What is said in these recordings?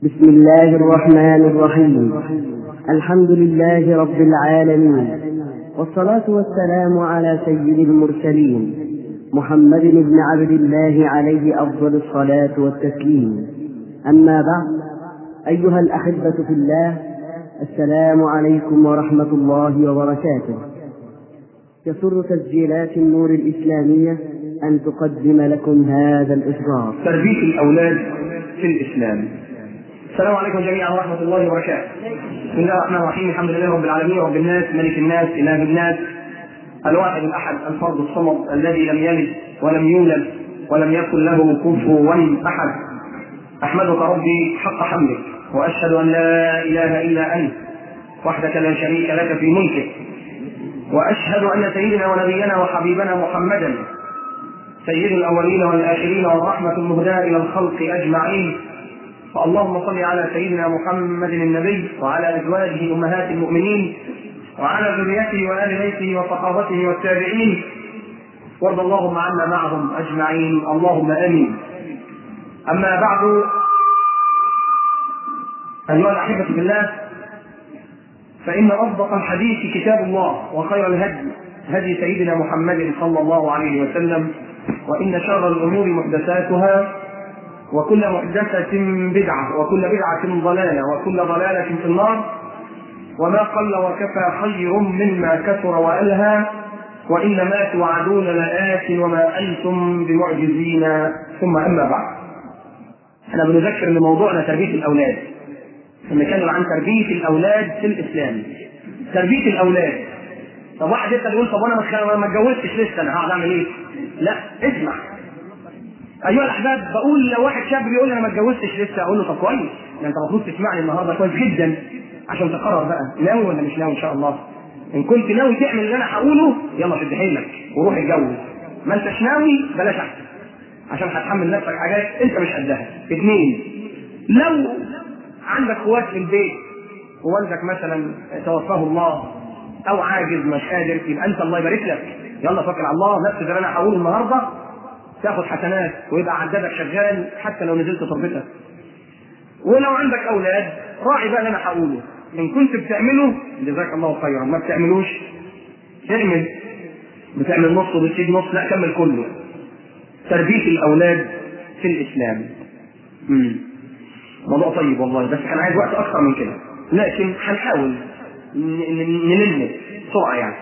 بسم الله الرحمن الرحيم الحمد لله رب العالمين والصلاة والسلام على سيد المرسلين محمد بن عبد الله عليه أفضل الصلاة والتسليم أما بعد أيها الأحبة في الله السلام عليكم ورحمة الله وبركاته يسر تسجيلات النور الإسلامية أن تقدم لكم هذا الإصدار تربية الأولاد في الإسلام السلام عليكم جميعا ورحمة الله وبركاته بسم الله الرحمن الرحيم الحمد لله رب العالمين رب الناس ملك الناس إله الناس الواحد الأحد الفرد الصمد الذي لم يلد ولم يولد ولم يكن له كفوا أحد أحمدك ربي حق حمدك وأشهد أن لا إله إلا أنت وحدك لا شريك لك في ملكك وأشهد أن سيدنا ونبينا وحبيبنا محمدا سيد الأولين والآخرين والرحمة المهداة إلى الخلق أجمعين فاللهم صل على سيدنا محمد النبي وعلى أزواجه أمهات المؤمنين وعلى ذريته وآل بيته وصحابته والتابعين وارض اللهم عنا معهم أجمعين اللهم آمين أما بعد أيها الأحبة في الله فإن أصدق الحديث كتاب الله وخير الهدي هدي سيدنا محمد صلى الله عليه وسلم وإن شر الأمور محدثاتها وكل محدثة بدعة وكل بدعة ضلالة وكل ضلالة في النار وما قل وكفى خير مما كثر وألهى وإن ما توعدون لآت وما أنتم بمعجزين ثم أما بعد احنا بنذكر ان موضوعنا تربية الأولاد بنتكلم عن تربية الأولاد في الإسلام تربية الأولاد طب واحد يسأل يقول طب أنا ما اتجوزتش لسه أنا هقعد أعمل إيه؟ لا اسمع ايها الاحباب بقول لو واحد شاب بيقول انا ما اتجوزتش لسه اقول له طب كويس ده انت المفروض تسمعني النهارده كويس جدا عشان تقرر بقى ناوي ولا مش ناوي ان شاء الله ان كنت ناوي تعمل اللي انا هقوله يلا شد حيلك وروح اتجوز ما انتش ناوي بلاش احسن عشان هتحمل نفسك حاجات انت مش قدها اثنين لو عندك اخوات في البيت ووالدك مثلا توفاه الله او عاجز مش قادر يبقى انت الله يبارك لك يلا توكل على الله نفس اللي انا هقوله النهارده تاخد حسنات ويبقى عدادك شغال حتى لو نزلت تربتك ولو عندك اولاد راعي بقى اللي انا هقوله ان كنت بتعمله جزاك الله خيرا ما بتعملوش اعمل بتعمل نص وبتسيب نص لا كمل كله تربيه الاولاد في الاسلام امم موضوع طيب والله بس كان عايز وقت اكثر من كده لكن هنحاول نلم بسرعه يعني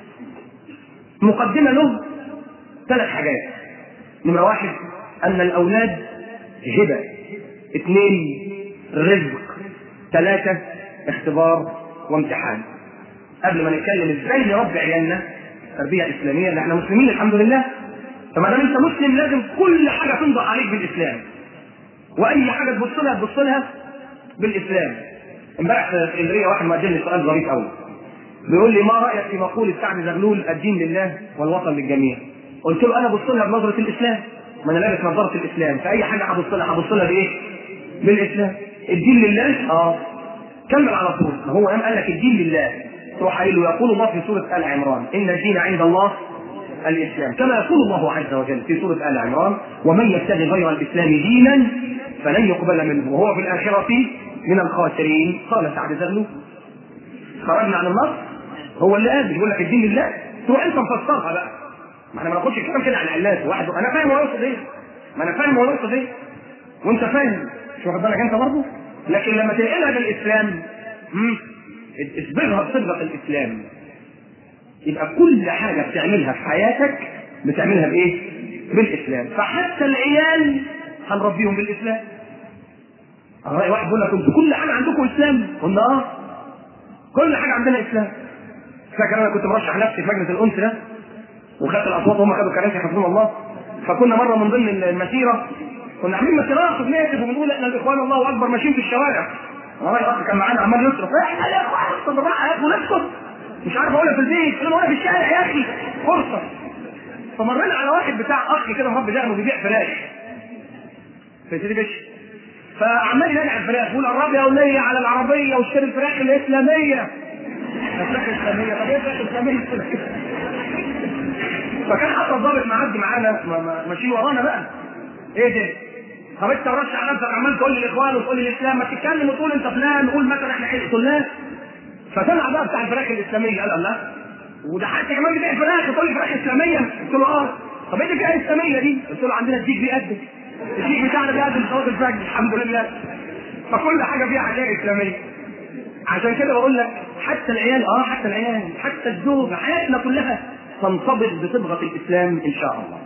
مقدمه له ثلاث حاجات نمرة واحد أن الأولاد هبة اثنين رزق ثلاثة اختبار وامتحان قبل ما نتكلم ازاي نربي عيالنا تربية إسلامية لأن احنا مسلمين الحمد لله فما دام أنت مسلم لازم كل حاجة تنضع عليك بالإسلام وأي حاجة تبص لها تبص لها بالإسلام امبارح في اسكندرية واحد مقدم لي سؤال ظريف قوي بيقول لي ما رأيك في مقولة سعد زغلول الدين لله والوطن للجميع قلت له انا ابص لها بنظره الاسلام ما انا لابس نظاره الاسلام فاي حاجه هبص لها هبص لها بايه؟ بالاسلام الدين لله اه كمل على طول ما هو قام قال لك الدين لله تروح قايل له يقول الله في سوره ال عمران ان الدين عند الله الاسلام كما يقول الله عز وجل في سوره ال عمران ومن يبتغي غير الاسلام دينا فلن يقبل منه وهو في الاخره من الخاسرين قال سعد زغلول خرجنا عن النص هو اللي قال بيقول لك الدين لله تروح انت مفسرها بقى ما انا ما باخدش الكلام كده على العلاج واحد انا فاهم هو يقصد ايه ما انا فاهم هو يقصد ايه وانت فاهم مش واخد بالك انت برضه لكن لما تنقلها بالاسلام اصبغها بصبغه الاسلام يبقى كل حاجه بتعملها في حياتك بتعملها بايه؟ بالاسلام فحتى العيال هنربيهم بالاسلام الرأي واحد بيقول لك انتوا كل حاجه عندكم اسلام قلنا اه كل حاجه عندنا اسلام فاكر انا كنت مرشح نفسي في مجلس الانس ده وخدت الاصوات وهم خدوا كراسي حفظهم الله فكنا مره من ضمن المسيره كنا عاملين مسيرات وبنهتف وبنقول احنا الاخوان الله اكبر ماشيين في الشوارع والله الاخ كان معانا عمال يصرف احنا يا اخوان طب بالراحه يا اخو نسكت مش عارف اقولها في البيت انا وانا في الشارع يا اخي فرصه فمرينا على واحد بتاع اخ كده مربي دقنه بيبيع فراخ في سيدي باشا فعمال ينادي على الفراخ يقول قرب يا وليه على العربيه واشتري الفراخ الاسلاميه الفراخ الاسلاميه طب ايه الفراخ الاسلاميه فكان حتى الضابط معدي معانا ماشيين ورانا بقى ايه ده؟ طب انت مرشح نفسك عمال تقول لي الاخوان وتقول لي الاسلام ما تتكلم وتقول انت فلان وقول مثلا احنا حزب قلت لا فطلع بقى بتاع الفراخ الاسلاميه قال لا وده حتى كمان بتاع فراخ تقول لي فراخ اسلاميه قلت له اه طب ايه الفراخ الاسلاميه دي؟ قلت له عندنا الديك بيقدم الديك بتاعنا بيقدم صلاه الفجر الحمد لله فكل حاجه فيها حاجه اسلاميه عشان كده بقول لك حتى العيال اه حتى العيال حتى الزوج حياتنا كلها تنطبق بصبغه الاسلام ان شاء الله.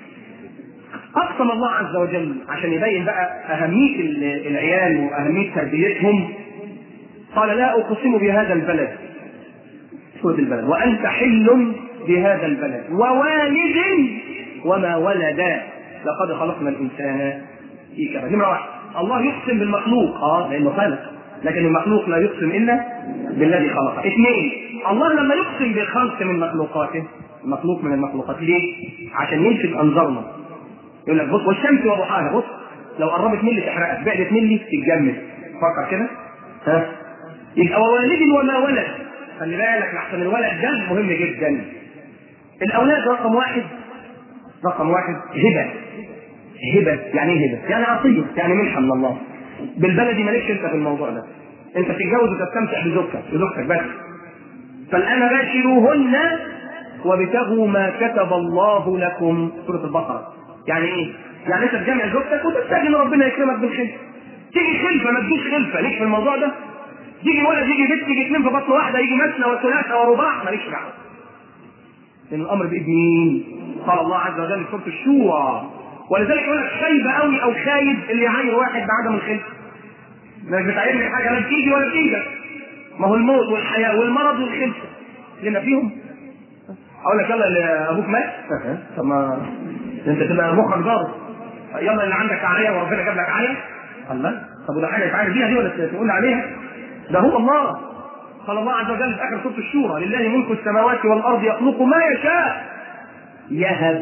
اقسم الله عز وجل عشان يبين بقى اهميه العيال واهميه تربيتهم قال لا اقسم بهذا البلد سورة البلد وانت حل بهذا البلد ووالد وما ولد لقد خلقنا الانسان في كبد نمره واحد الله يقسم بالمخلوق اه لانه خلق لكن المخلوق لا يقسم الا بالذي خلقه اثنين الله لما يقسم بالخلق من مخلوقاته مخلوق من المخلوقات ليه؟ عشان يلفت انظارنا يقول لك بص والشمس وضحاها بص لو قربت ملي تحرقك بعدت ملي تتجمد فكر كده ها يبقى ووالد وما ولد خلي بالك لحسن الولد ده مهم جدا الاولاد رقم واحد رقم واحد هبه هبه يعني ايه هبه؟ يعني عطيه يعني منحه من الله بالبلدي مالكش انت في الموضوع ده انت تتجوز وتستمتع بزوجتك بزوجتك بس فالان باشروهن وابتغوا ما كتب الله لكم سوره البقره يعني ايه؟ يعني انت تجمع زوجتك وتستاذن ربنا يكرمك بالخلفه تيجي خلفه ما تجيش خلفه ليك في الموضوع ده يجي ولد يجي بنت يجي اثنين في بطن واحده يجي مثنى وثلاثه ورباع ماليش دعوه لان الامر بايد مين؟ قال الله عز وجل في سوره الشورى ولذلك يقول لك خايب قوي او خايب اللي يعاير واحد بعدم الخلفه انك بتعيرني حاجه لا بتيجي ولا بتيجي ما هو الموت والحياه والمرض والخلفه لنا فيهم اقول لك يلا اللي ابوك مات طب ما انت تبقى مخك ضارب يلا اللي عندك عاليه وربنا جاب لك عاليه الله طب وده حاجه يتعامل بيها دي ولا تقول عليها ده هو الله قال الله عز وجل في اخر سوره الشورى لله ملك السماوات والارض يخلق ما يشاء يهب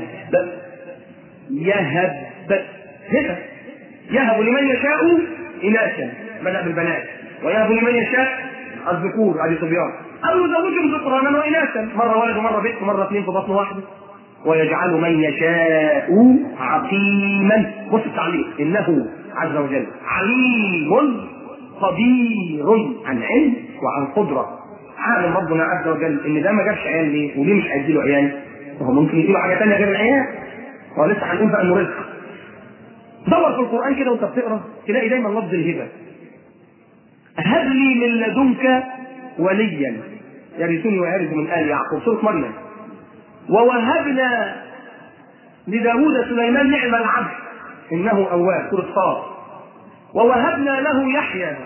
يهب هبه يهب لمن يشاء اناثا بدا بالبنات ويهب لمن يشاء الذكور ادي صبيان او يزوجهم ذكرانا واناثا مره ولد ومره بنت ومره اثنين في بطن واحده ويجعل من يشاء عقيما بص التعليق انه عز وجل عليم قدير عن علم وعن قدره عالم ربنا عز وجل ان ده ما جابش عيال ليه وليه مش هيديله عيال وهو ممكن يديله حاجه ثانيه غير العيال هو لسه هنقول بقى انه رزق دور في القران كده وانت بتقرا تلاقي دايما لفظ الهبه هب لي من لدنك وليا يرثني ويرث من ال يعقوب سوره مريم ووهبنا لداود سليمان نعم العبد انه اواب سوره صاد ووهبنا له يحيى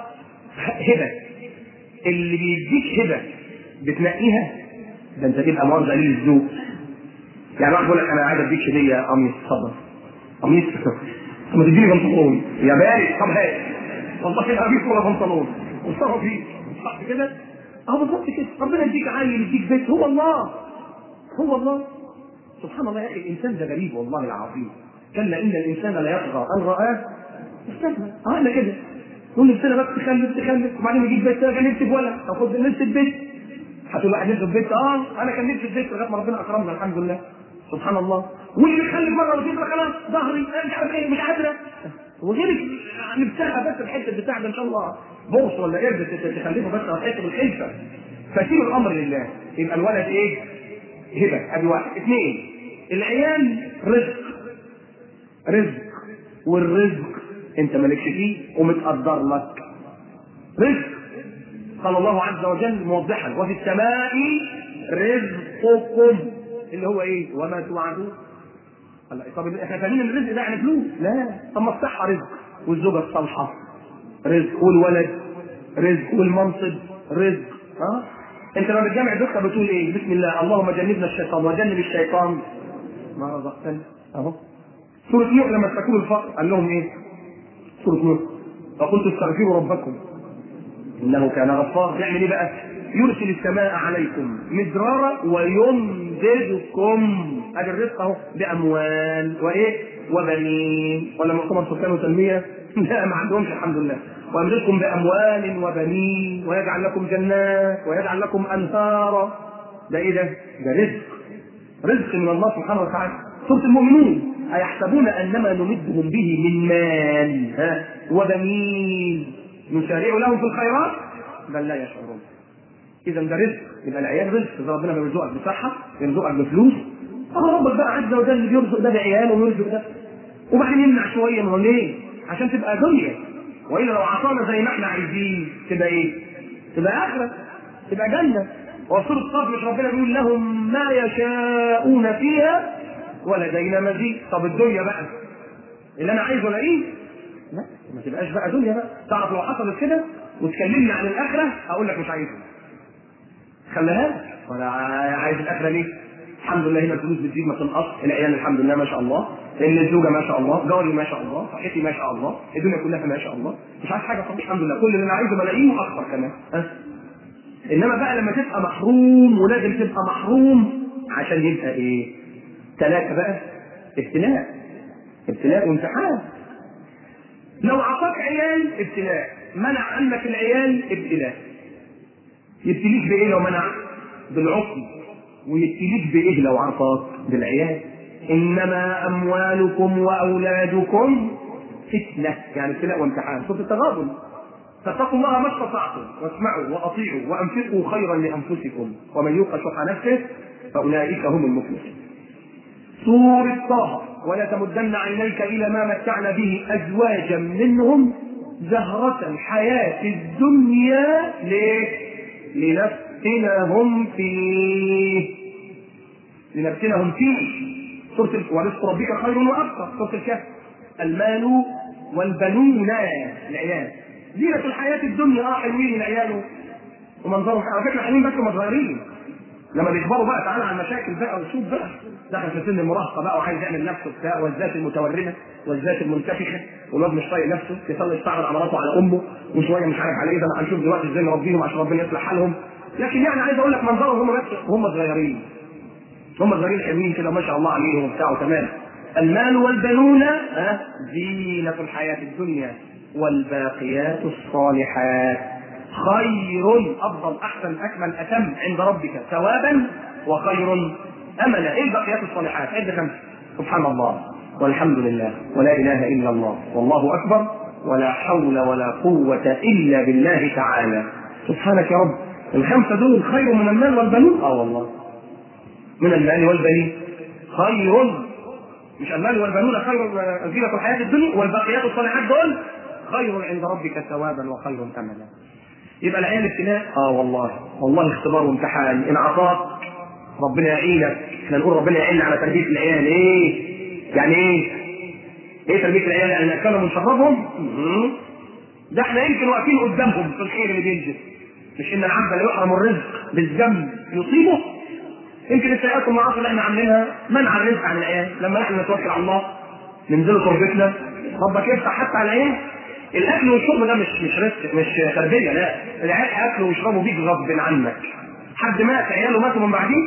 هبه اللي بيديك هبه بتنقيها ده انت تبقى مرضى قليل الذوق يعني واحد يقول لك انا عايز اديك هديه يا قميص اتفضل قميص طب ما تديني بنطلون يا بارد طب هات والله لا قميص ولا بنطلون وصرف فيه صح كده اهو بالظبط كده ربنا يديك عيل يديك بيت هو الله هو الله سبحان الله يا اخي الانسان ده غريب والله العظيم كلا ان الانسان لا يطغى ان رآه استثنى اه انا كده تقول نفسنا بس تخلف تخلف وبعدين يجيب بيت كان نفسي في ولد طب خد نفسي في بيت هتقول واحد نفسه في بيت اه انا كان نفسي في بيت لغايه ما ربنا اكرمنا الحمد لله سبحان الله واللي بيخلف مره ولا يبقى خلاص ظهري انا مش عارف ايه مش قادره وغيرك نفسها بس الحته بتاع ده ان شاء الله بورص ولا قرد تخلفه بس او حته بالخلفه فسيب الامر لله يبقى الولد ايه؟ هبه ادي واحد اثنين العيال رزق رزق والرزق انت مالكش فيه ومتقدر لك رزق قال الله عز وجل موضحا وفي السماء رزقكم اللي هو ايه وما توعدون طب احنا فاهمين ان الرزق ده يعني فلوس لا طب ما الصحه رزق والزوجه الصالحه رزق والولد رزق والمنصب رزق ها انت لما بتجمع زوجتك بتقول ايه بسم الله اللهم جنبنا الشيطان وجنب الشيطان ما رزقتني اهو سورة نوح لما اشتكوا الفقر قال لهم ايه؟ سورة نوح فقلت استغفروا ربكم انه كان غفارا يعمل ايه بقى؟ يرسل السماء عليكم مدرارا ويمددكم ادي الرزق اهو باموال وايه؟ وبنين ولا مؤتمر سكان وتنميه؟ لا ما عندهمش الحمد لله ويمددكم باموال وبنين ويجعل لكم جنات ويجعل لكم انهارا ده ايه ده؟ ده رزق رزق من الله سبحانه وتعالى سوره المؤمنون أيحسبون أنما نمدهم به من مال ها وبنين نسارع لهم في الخيرات بل لا يشعرون إذا ده رزق يبقى العيال رزق إذا ربنا بيرزقك بصحة يرزقك بفلوس طب ربك بقى عز وجل بيرزق ده بعياله ويرزق ده وبعدين يمنع شوية ما هو ليه؟ عشان تبقى دنيا وإلا لو عطانا زي ما احنا عايزين تبقى إيه؟ تبقى آخرة تبقى جنة وسورة الصف مش ربنا بيقول لهم ما يشاءون فيها ولدينا مزيد طب الدنيا بقى اللي انا عايزه الاقيه لا ما تبقاش بقى دنيا بقى تعرف لو حصلت كده وتكلمني عن الاخره اقول لك مش عايزها خليها لك ولا عايز الاخره ليه؟ الحمد لله هنا الفلوس بتزيد ما تنقص العيال الحمد لله ما شاء الله ان الزوجه ما شاء الله جاري ما شاء الله صحتي ما شاء الله الدنيا كلها ما شاء الله مش عايز حاجه طب الحمد لله كل اللي انا عايزه بلاقيه واكثر كمان ها انما بقى لما تبقى محروم ولازم تبقى محروم عشان يبقى ايه؟ ثلاثه بقى ابتلاء ابتلاء وامتحان لو اعطاك عيال ابتلاء منع عنك العيال ابتلاء يبتليك بايه لو منع بالعقل ويبتليك بايه لو عطاك بالعيال انما اموالكم واولادكم فتنه يعني ابتلاء وامتحان سوره التغابن فاتقوا الله ما استطعتم واسمعوا واطيعوا وانفقوا خيرا لانفسكم ومن يوق شح نفسه فاولئك هم المفلحون سورة طه ولا تمدن عينيك إلى ما متعنا به أزواجا منهم زهرة الحياة الدنيا ليه؟ لنفتنهم فيه لنفتنهم فيه سورة ورزق ربك خير وأبقى سورة الكهف المال والبنون العيال زينة الحياة الدنيا اه حلوين العيال ومنظرهم على فكرة حلوين بس هم صغيرين لما بيكبروا بقى تعالى على المشاكل بقى وشوف بقى دخل في سن المراهقه بقى وعايز يعمل نفسه بتاع والذات المتورمه والذات المنتفخه والواد مش طايق نفسه يصلي يستعرض عضلاته على امه وشويه مش عارف على ايه ده هنشوف دلوقتي ازاي نربيهم عشان ربنا يصلح حالهم لكن يعني عايز اقول لك منظرهم هم بس هم صغيرين هم صغيرين حلوين كده ما شاء الله عليهم وبتاع تمام المال والبنون ها زينة الحياة الدنيا والباقيات الصالحات خير افضل احسن اكمل اتم عند ربك ثوابا وخير املا ايه الباقيات الصالحات عد خمسه سبحان الله والحمد لله ولا اله الا الله والله اكبر ولا حول ولا قوة إلا بالله تعالى سبحانك يا رب الخمسة دول خير من المال والبنون اه والله من المال والبنين خير مش المال والبنون خير زينة الحياة الدنيا والباقيات الصالحات دول خير عند ربك ثوابا وخير املا يبقى العيال ابتلاء اه والله والله اختبار وامتحان ان عطاك ربنا يعينك احنا نقول ربنا يعيننا على تربيه العيال ايه يعني ايه ايه تربيه العيال يعني ناكلهم ونشربهم ده احنا يمكن واقفين قدامهم في الخير اللي بينزل مش ان العبد لا يحرم الرزق بالذنب يصيبه يمكن السيئات والمعاصي اللي احنا عاملينها منع الرزق عن العيال لما احنا نتوكل على الله ننزلوا تربتنا ربك يفتح حتى على العين الاكل والشرب ده مش مش رزق مش تربيه لا العيال هياكلوا ويشربوا بيك غصب عنك حد مات عياله ماتوا من بعديه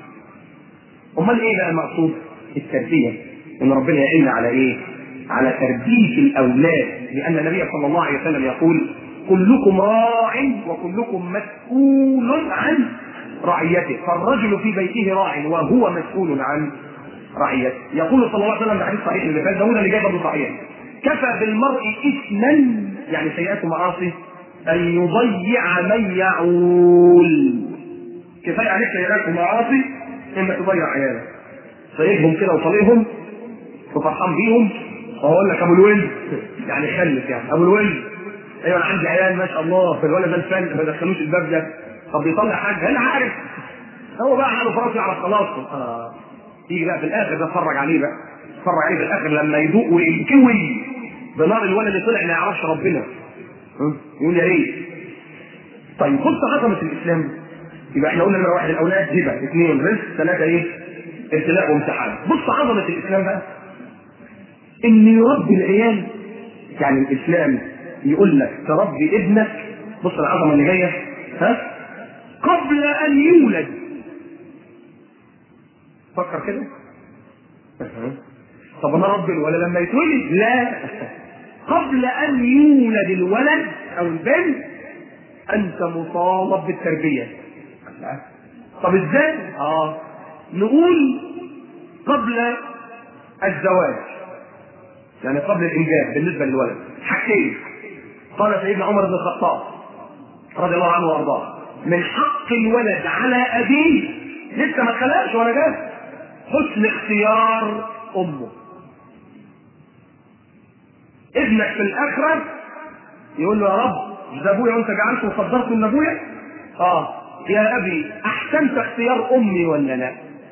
امال ايه بقى المقصود التربيه ان ربنا يعيننا على ايه على تربيه الاولاد لان النبي صلى الله عليه وسلم يقول كلكم راع وكلكم مسؤول عن رعيته فالرجل في بيته راع وهو مسؤول عن رعيته يقول صلى الله عليه وسلم في حديث صحيح اللي فات ده اللي جاي برضه صحيح كفى بالمرء اثما يعني سيئات ومعاصي ان يضيع من يعول كفايه عليك سيئات ومعاصي انك تضيع عيالك سايبهم كده وطليقهم وفرحان بيهم واقول لك ابو الولد يعني خلف يعني ابو الولد ايوه انا عندي عيال ما شاء الله في الولد ده الفن ما دخلوش الباب ده طب بيطلع حاجه انا عارف هو بقى عنده فراسي على خلاص اه يجي بقى في الاخر ده اتفرج عليه بقى اتفرج عليه في الاخر لما يدوق وينكوي بنار الولد اللي طلع ما يعرفش ربنا يقول يا ريت طيب خد عظمه الاسلام يبقى احنا قلنا نمره واحد الاولاد هبه اثنين رزق ثلاثه ايه؟ ابتلاء وامتحان بص عظمه الاسلام بقى ان يربي العيال يعني الاسلام يقول لك تربي ابنك بص العظمه اللي جايه ها قبل ان يولد فكر كده طب انا ربي الولد لما يتولد لا قبل ان يولد الولد او البنت انت مطالب بالتربيه طب ازاي اه نقول قبل الزواج يعني قبل الانجاب بالنسبه للولد حاجتين قال سيدنا عمر بن الخطاب رضي الله عنه وارضاه من حق الولد على ابيه لسه ما اتخلقش ولا جاز حسن اختيار امه ابنك في الاخره يقول له يا رب مش ده ابويا وانت جعلته وقدرته من ابويا؟ اه يا ابي احسنت اختيار امي ولا لا؟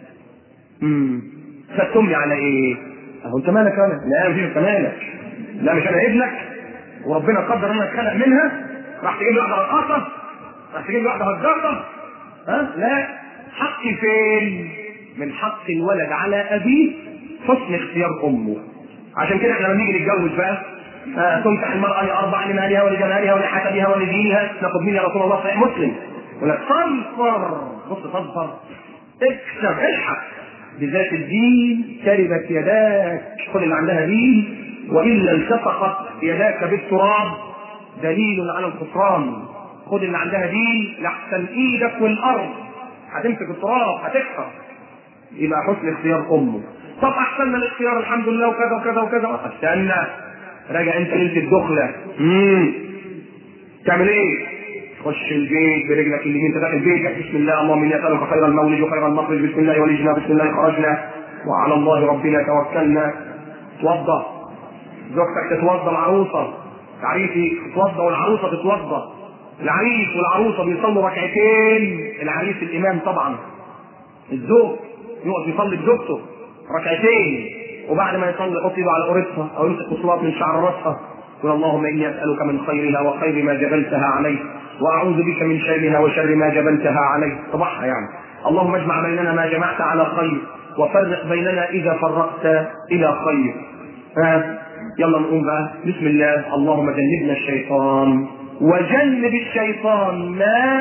امم خدت امي على ايه؟ اهو انت مالك انا؟ لا مش انت مالك لا مش انا ابنك وربنا قدر انا اتخلق منها راح تجيب لي واحده رقاصه راح تجيب لي واحده هجاصه ها لا حقي فين؟ من حق الولد على ابيه حسن اختيار امه عشان كده احنا لما نيجي نتجوز بقى آه تنكح المرأة لأربع لمالها ولجمالها ولحسبها ولدينها ناخد مين يا رسول الله صحيح مسلم يقول لك صنفر بص صنفر اكسب الحق بذات الدين تربت يداك خذ اللي عندها دين وإلا التصقت يداك بالتراب دليل على الخسران خذ اللي عندها دين لحسن ايدك والارض هتمسك التراب هتكسر يبقى حسن اختيار امه طب احسن الاختيار الحمد لله وكذا وكذا وكذا استنى راجع انت ليله الدخله امم تعمل ايه؟ تخش البيت برجلك اليمين انت داخل بيتك بسم الله اللهم اني اسالك خير المولد وخير المخرج بسم الله ولجنا بسم الله خرجنا وعلى الله ربنا توكلنا توضا زوجتك تتوضا العروسه تعريفي تتوضا والعروسه تتوضا العريس والعروسه بيصلوا ركعتين العريس الامام طبعا الزوج يقف يصلي بزوجته ركعتين وبعد ما يصلي يحط ايده على قرصها او يمسك بصلات من شعر راسها يقول اللهم اني اسالك من خيرها وخير ما جبلتها عليه واعوذ بك من شرها وشر ما جبلتها عليه صباحها يعني اللهم اجمع بيننا ما جمعت على خير وفرق بيننا اذا فرقت الى خير ها يلا نقوم بقى بسم الله اللهم جنبنا الشيطان وجنب الشيطان ما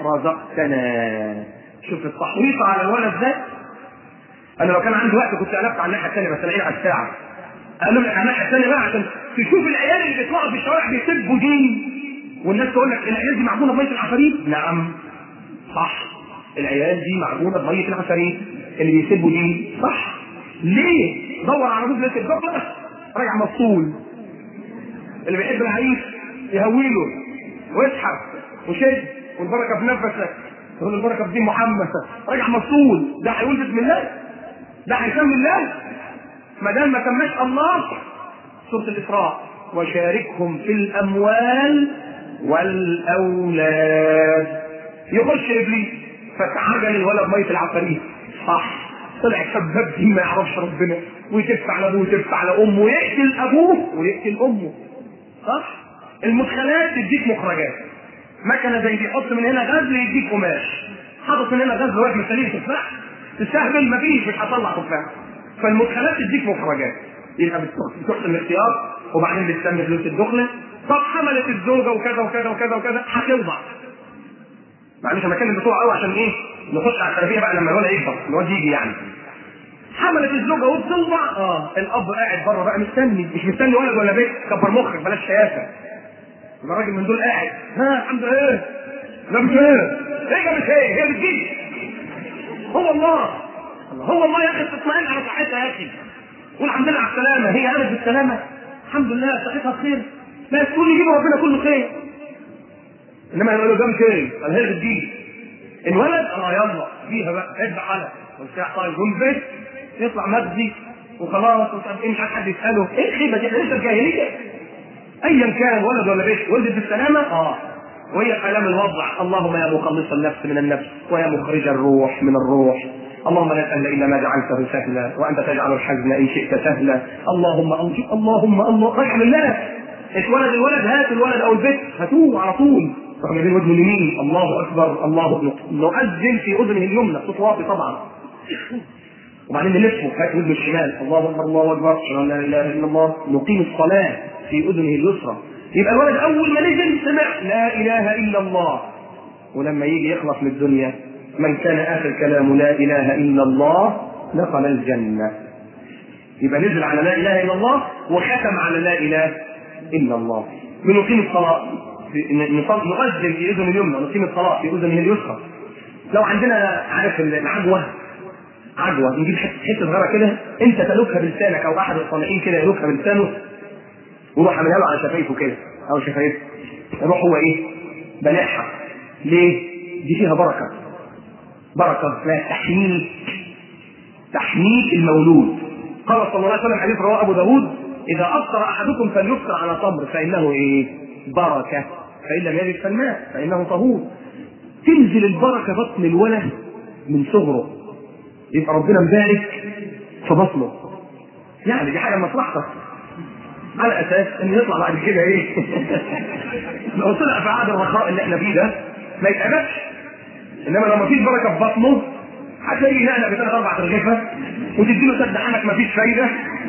رزقتنا شوف التحريص على الولد ده انا لو كان عندي وقت كنت قلبت على الناحيه الثانيه بس الاقيها على الساعه قالوا لك على الناحيه الثانيه بقى عشان تشوف العيال اللي بيطلعوا في الشوارع بيسبوا دين والناس تقول لك العيال دي معجونه بميه العفاريت نعم صح العيال دي معجونه بميه العفاريت اللي بيسبوا دين صح ليه؟ دور على رجل ليله الجبر راجع مفصول اللي بيحب العريس يهويله ويسحب وشد والبركه في نفسك تقول البركه في دين محمد راجع مفصول ده هيقول بسم الله ده هيسمي الله ما دام ما سماش الله سوره الاسراء وشاركهم في الاموال والاولاد يخش ابليس فتعجل الولد ميه العفاريت صح طلع سباب دي ما يعرفش ربنا ويتف على ابوه ويتف على امه ويقتل ابوه ويقتل امه صح المدخلات تديك مخرجات مكنه زي دي حط من هنا غزل يديك قماش حاطط من هنا غزل واحد مستنيه تفاح تستهبل مفيش مش هطلع تفاح فالمدخلات تديك مخرجات يبقى بتحسن الاختيار وبعدين بتستنى فلوس الدخله طب حملت الزوجه وكذا وكذا وكذا وكذا هتوضع معلش انا بتكلم بسرعه قوي عشان ايه نخش على التربيه بقى لما الولد يكبر الولد يجي يعني حملت الزوجه وبتوضع اه الاب قاعد بره بقى مستني مش مستني ولد ولا بيت كبر مخك بلاش شياسه يبقى راجل من دول قاعد ها الحمد لله لا مش ايه هي مش ايه هي بتجيب هو الله هو الله يا اخي تطمئن على صحتها يا اخي والحمد لله على السلامه هي قامت بالسلامه الحمد لله صحتها بخير لا تقول يجيب ربنا كله خير انما يقول له جنب خير قال هي بتجيب الولد اه يلا فيها بقى ادفع حالك وبتاع طيب جنب يطلع مجدي وخلاص ومش عارف ايه مش عارف حد يساله ايه الخيبه دي احنا لسه الجاهليه ايا كان ولد ولا بنت ولدت بالسلامه اه وهي كلام الوضع اللهم يا مخلص النفس من النفس ويا مخرج الروح من الروح اللهم لا سهل الا ما جعلته سهلا وانت تجعل الحزن ان شئت سهلا اللهم اللهم اللهم الله رحم الله اتولد الولد هات الولد او البنت هاتوه على طول رغم بين ودنه اليمين الله اكبر الله اكبر نؤذن في اذنه اليمنى صوت واطي طبعا وبعدين نلفه هات ودنه الشمال الله اكبر الله اكبر اشهد ان لا اله الا الله نقيم الصلاه في اذنه اليسرى يبقى الولد اول ما نزل سمع لا اله الا الله ولما يجي يخلص من الدنيا من كان اخر كلامه لا اله الا الله دخل الجنه يبقى نزل على لا اله الا الله وختم على لا اله الا الله بنقيم الصلاه نؤذن في اذن اليمنى ونقيم الصلاه في اذنه اليسرى لو عندنا عارف العجوه عجوه نجيب حته حته صغيره كده انت تلوكها بلسانك او احد الصالحين كده يلوكها بلسانه ويروح عاملها له على شفايفه كده او شفايفه يروح هو ايه بلاحها ليه؟ دي فيها بركه بركه اسمها تحنيك تحنيك المولود قال صلى الله عليه وسلم حديث رواه ابو داود اذا افطر احدكم فليفطر على تمر فانه ايه؟ بركه فان لم يجد فالماء فانه طهور تنزل البركه بطن الولد من صغره يبقى ربنا مبارك في بطنه يعني دي حاجه مصلحتك على اساس ان يطلع بعد كده ايه لو طلع في عهد الرخاء اللي احنا فيه ده ما يتعبش انما لو ما فيش بركه في بطنه هتلاقيه ينقلق بثلاث اربع ترغيفه وتديله سد حنك ما فيش فايده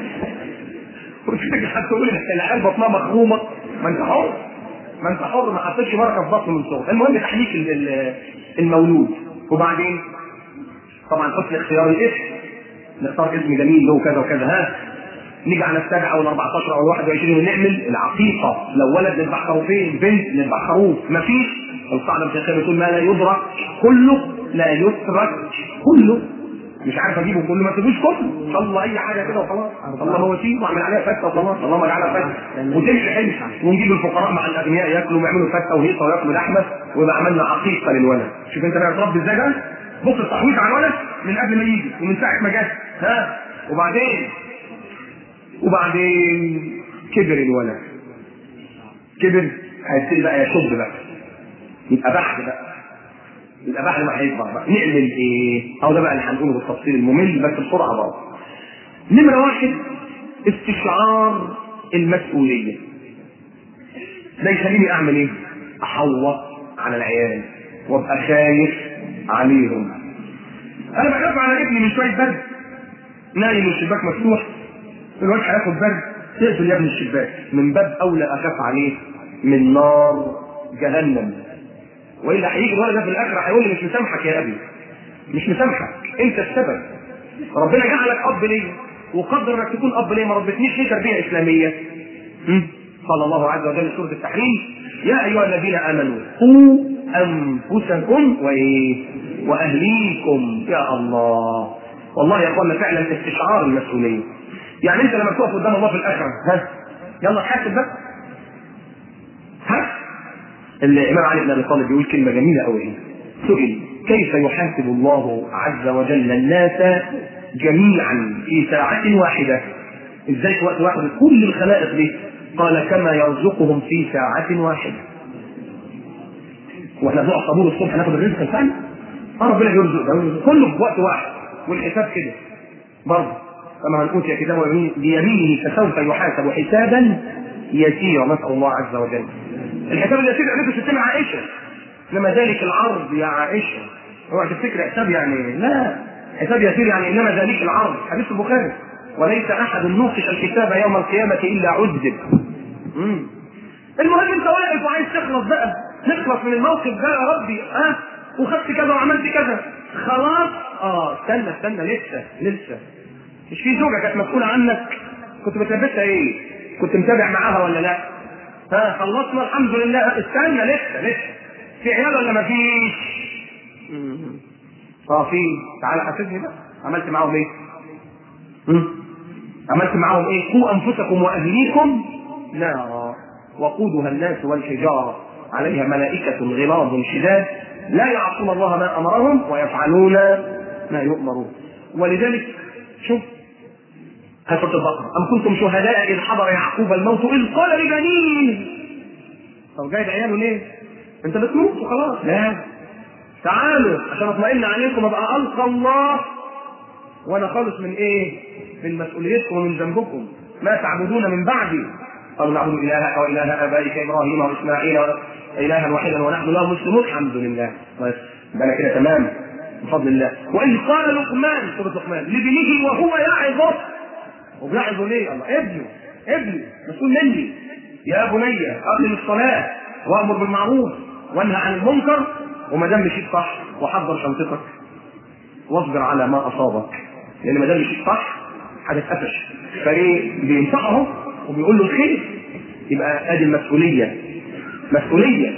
وترجع تقول العيال بطنها مخرومه ما انت حر ما انت حر ما حطيتش بركه في بطنه من صغره المهم تحنيك ال- ال- المولود وبعدين طبعا حسن اختيار الاسم نختار اسم جميل له كذا وكذا ها نيجي على السبعة او ال 14 او ال 21 ونعمل العقيقة لو ولد نذبح خروفين بنت نذبح خروف مفيش القاعدة الفقهية بتقول ما لا يدرك كله لا يترك كله مش عارف اجيبه كله ما تجيبوش كله ان شاء الله اي حاجه كده وخلاص الله هو فيه واعمل عليها فته وخلاص اللهم اجعلها فته وتمشي حلو ونجيب الفقراء مع الاغنياء ياكلوا ويعملوا فته وهيصه وياكلوا لحمه ويبقى عملنا عقيقه للولد شوف انت بقى تربي ازاي بقى بص التحويط على الولد من قبل ما يجي ومن ساعه ما جه ها وبعدين وبعدين كبر الولد كبر هيبتدي بقى يشد بقى يبقى بعد بقى يبقى بعد ما هيكبر بقى نعمل ايه؟ او ده بقى اللي هنقوله بالتفصيل الممل بس بسرعه برضه. نمره واحد استشعار المسؤوليه. ده يخليني اعمل ايه؟ احوط على العيال وابقى خايف عليهم. انا بخاف على ابني من شويه برد نايم والشباك مفتوح الواد هياخد برد تقفل يا ابني الشباك من باب اولى اخاف عليه من نار جهنم والا هيجي الولد ده في الاخره هيقول لي مش مسامحك يا ابي مش مسامحك انت السبب ربنا جعلك اب ليا وقدر انك تكون اب ليا ما ربتنيش ليه تربيه اسلاميه م? قال الله عز وجل في سوره التحريم يا ايها الذين امنوا قوا انفسكم وايه واهليكم يا الله والله يا اخوانا فعلا استشعار المسؤوليه يعني انت لما تقف قدام الله في الاخره ها يلا حاسب بقى ها الامام علي بن ابي طالب بيقول كلمه جميله قوي سئل كيف يحاسب الله عز وجل الناس جميعا في ساعة واحدة ازاي في وقت واحد كل الخلائق دي قال كما يرزقهم في ساعة واحدة واحنا بنقع طابور الصبح ناخد الرزق الثاني اه ربنا يرزق ده ويرزق. كله في وقت واحد والحساب كده برضه كما من اوتي كتابه بيمينه فسوف يحاسب حسابا يسيرا نسال الله عز وجل الحساب اليسير عرفت ستنا عائشه انما ذلك العرض يا عائشه اوعى تفتكر حساب يعني لا حساب يسير يعني انما ذلك العرض حديث البخاري وليس احد نوقش الكتاب يوم القيامه الا عذب مم. المهم انت واقف وعايز تخلص بقى نخلص من الموقف ده يا ربي ها أه؟ وخدت كذا وعملت كذا خلاص اه استنى استنى لسه لسه مش في زوجه كانت مسؤوله عنك كنت بتلبسها ايه؟ كنت متابع معاها ولا لا؟ ها خلصنا الحمد لله استنى لسه لسه في عيال ولا ما فيش؟ اه في تعالى حاسبني بقى عملت معاهم ايه؟ مم. عملت معاهم ايه؟ قوا انفسكم واهليكم نارا وقودها الناس والحجاره عليها ملائكة غلاظ شداد لا يعصون الله ما امرهم ويفعلون ما يؤمرون ولذلك شوف سورة البقرة أم كنتم شهداء إذ حضر يعقوب الموت إذ قال لبنيه طب جايب عياله ليه؟ أنت بتموت وخلاص لا تعالوا عشان اطمئن عليكم ابقى ألقى الله وأنا خالص من إيه؟ من مسؤوليتكم ومن ذنبكم ما تعبدون من بعدي قالوا نعبد إلهك وإله آبائك إبراهيم وإسماعيل إلها واحدا ونحن له مسلمون الحمد لله بس ده أنا كده تمام بفضل الله وإذ قال لقمان سورة لقمان لابنه وهو يعظه وبيعظه ليه؟ الله ابنه ابني مسؤول مني يا بني أقم الصلاة وأمر بالمعروف وانهى عن المنكر وما دام مشيت صح وحضر شنطتك واصبر على ما أصابك لأن ما دام مشيت صح هتتقفش فايه بينصحه وبيقول له الخير يبقى ادي المسؤوليه مسؤوليه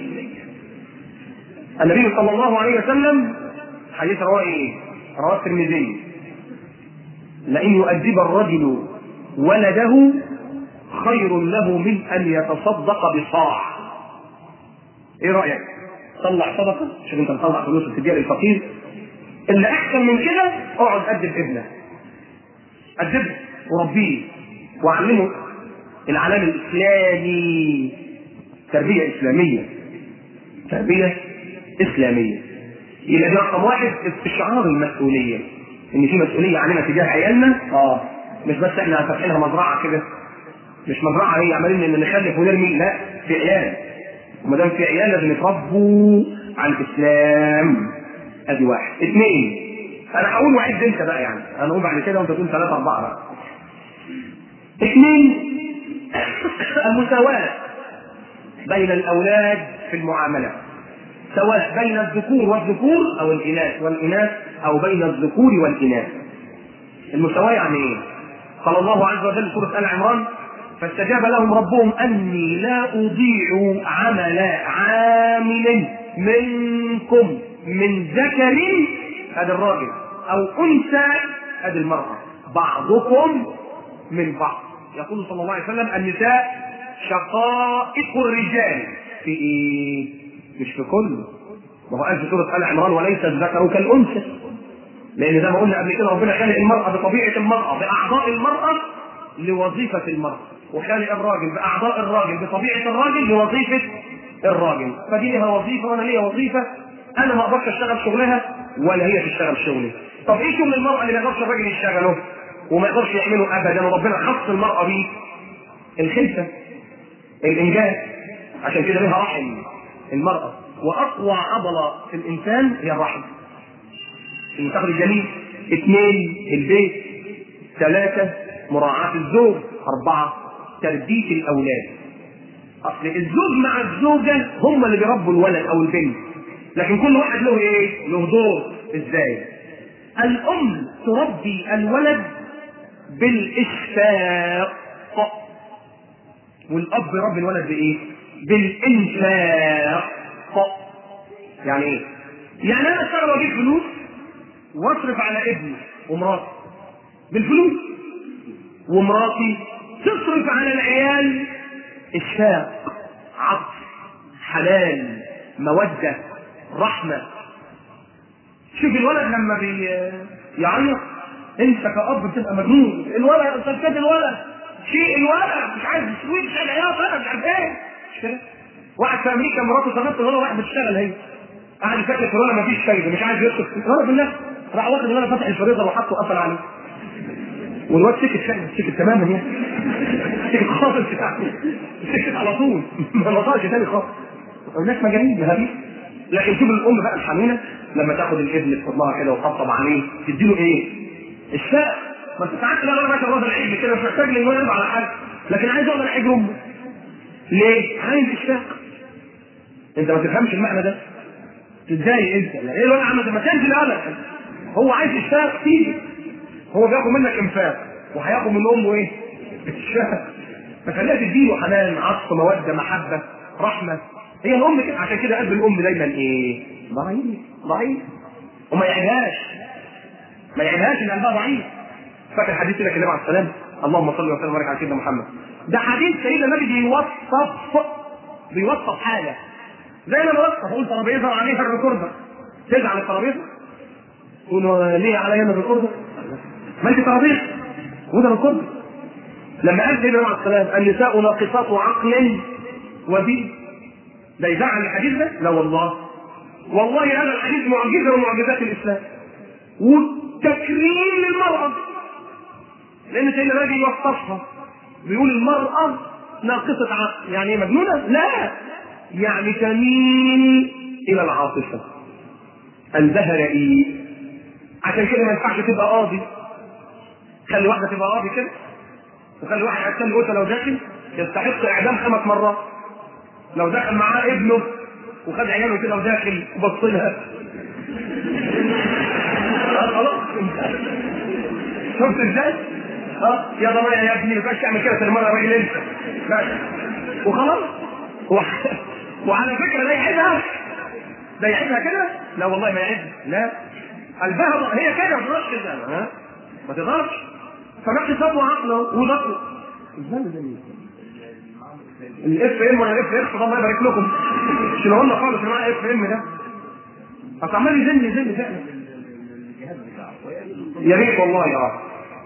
النبي صلى الله عليه وسلم حديث رواه ايه؟ رواه الترمذي لأن يؤدب الرجل ولده خير له من أن يتصدق بصاع إيه رأيك؟ طلع صدقة شوف أنت مطلع فلوس وتديها للفقير اللي أحسن من كده اقعد أدب ابنك أدبه وربيه وعلمه العلام الإسلامي تربية إسلامية تربية إسلامية يبقى ده رقم واحد استشعار المسؤولية إن في مسؤولية علينا تجاه عيالنا اه مش بس احنا فاتحينها مزرعة كده مش مزرعة هي عمالين ان نخلف ونرمي لا في عيال وما دام في عيال لازم يتربوا على الإسلام ادي واحد اثنين انا هقول وعد انت بقى يعني انا اقول بعد كده وانت تقول ثلاثة اربعة بقى اثنين المساواة بين الأولاد في المعاملة سواء بين الذكور والذكور أو الإناث والإناث أو بين الذكور والإناث المساواة يعني إيه؟ قال الله عز وجل في سورة آل عمران فاستجاب لهم ربهم أني لا أضيع عمل عامل منكم من ذكر هذا الراجل أو أنثى هذه المرأة بعضكم من بعض يقول صلى الله عليه وسلم النساء شقائق الرجال في ايه؟ مش في كله ما هو قال في سوره ال عمران وليس الذكر كالانثى لان زي ما قلنا قبل كده ربنا خالق المراه بطبيعه المراه باعضاء المراه لوظيفه المراه وخالق الراجل باعضاء الراجل بطبيعه الراجل لوظيفه الراجل فدي لها وظيفه وانا ليا وظيفه انا ما اقدرش اشتغل شغلها ولا هي تشتغل شغلي طب ايه شغل المراه اللي ما يقدرش الراجل يشتغله وما يقدرش يعمله ابدا وربنا خص المراه بيه الخلفه الانجاز عشان كده لها رحم المراه واقوى عضله في الانسان هي الرحم المنتخب الجميل اثنين البيت ثلاثه مراعاه الزوج اربعه تربيه الاولاد اصل الزوج مع الزوجه هم اللي بيربوا الولد او البنت لكن كل واحد له ايه له دور ازاي الام تربي الولد بالاشفاق والاب يربي الولد بايه بالانفاق يعني ايه يعني انا اشتغل واجيب فلوس واصرف على ابني ومراتي بالفلوس ومراتي تصرف على العيال اشفاق عطف حنان موده رحمه شوف الولد لما بي يعيط انت كأب بتبقى مجنون الولد سكت الولد شيء الولد مش عايز تسويق مش عايز عياط انا مش عارف ايه مش كده واحد في امريكا مراته سافرت الولد واحد بتشتغل هي قاعد يفكر في الولد مفيش فايده مش عايز يسكت الولد بالله راح واخد الولد فتح الفريزر وحطه وقفل عليه والواد سكت فعلا سكت تماما يعني سكت خالص يعني سكت على طول ما نطقش تاني خالص الناس مجانين مهابيل لكن شوف الام بقى الحنونه لما تاخد الابن في حضنها كده وتطبطب عليه تديله ايه؟ الشاء ما انت ساعات لا انا ماشي الراجل العجل كده مش محتاج لي يرضى على حاجه لكن عايز اقدر احج امه ليه؟ عايز اشتاق انت ما تفهمش المعنى ده تتضايق انت ايه الولد عمل ما تنزل ابدا هو عايز اشتاق تيجي هو بياخد منك انفاق وهياخد من امه ايه؟ الشاق فخليها تديله حنان عطف موده محبه رحمه هي الام كده عشان كده قلب الام دايما ايه؟ ضعيف ضعيف وما يعيبهاش ما يعيبهاش ان قلبها ضعيف فاكر حديث سيدنا النبي عليه السلام اللهم صل وسلم وبارك على سيدنا محمد ده حديث سيدنا النبي بيوصف بيوصف حاجه زي ما بوصف اقول ترابيزه وعليها الريكوردر تزعل الترابيزه تقول ليه عليا انا الريكوردر؟ ما انت ترابيزه وده ريكوردر لما قال سيدنا عليه السلام النساء ناقصات عقل ودين ده يزعل الحديث ده؟ لا والله والله هذا الحديث معجزه من معجزات الاسلام والتكريم للمراه لان سيدنا النبي يوصفها بيقول المراه ناقصه عقل يعني ايه مجنونه؟ لا يعني تميل الى العاطفه قلبها رقيق عشان كده ما ينفعش تبقى قاضي خلي واحده تبقى قاضي كده وخلي واحد يتكلم قلت لو داخل يستحق اعدام خمس مرات لو دخل معاه ابنه وخد عياله كده وداخل وبص لها خلاص شفت ازاي؟ اه يا ضمايا يا ابني ما ينفعش تعمل كده ثاني مره يا راجل انت بس وخلاص وعلى فكره ده يعيبها ده يعيبها كده؟ لا والله ما يعيبها لا قلبها هي كده ما تقدرش كده ها ما تقدرش فده اقتصاد وعقل وضغط الاف ام ولا الاف اف الله يبارك لكم شيلوا لنا خالص معايا اف ام ده اصل عمال يزن يزن فعلا يا ريت والله اه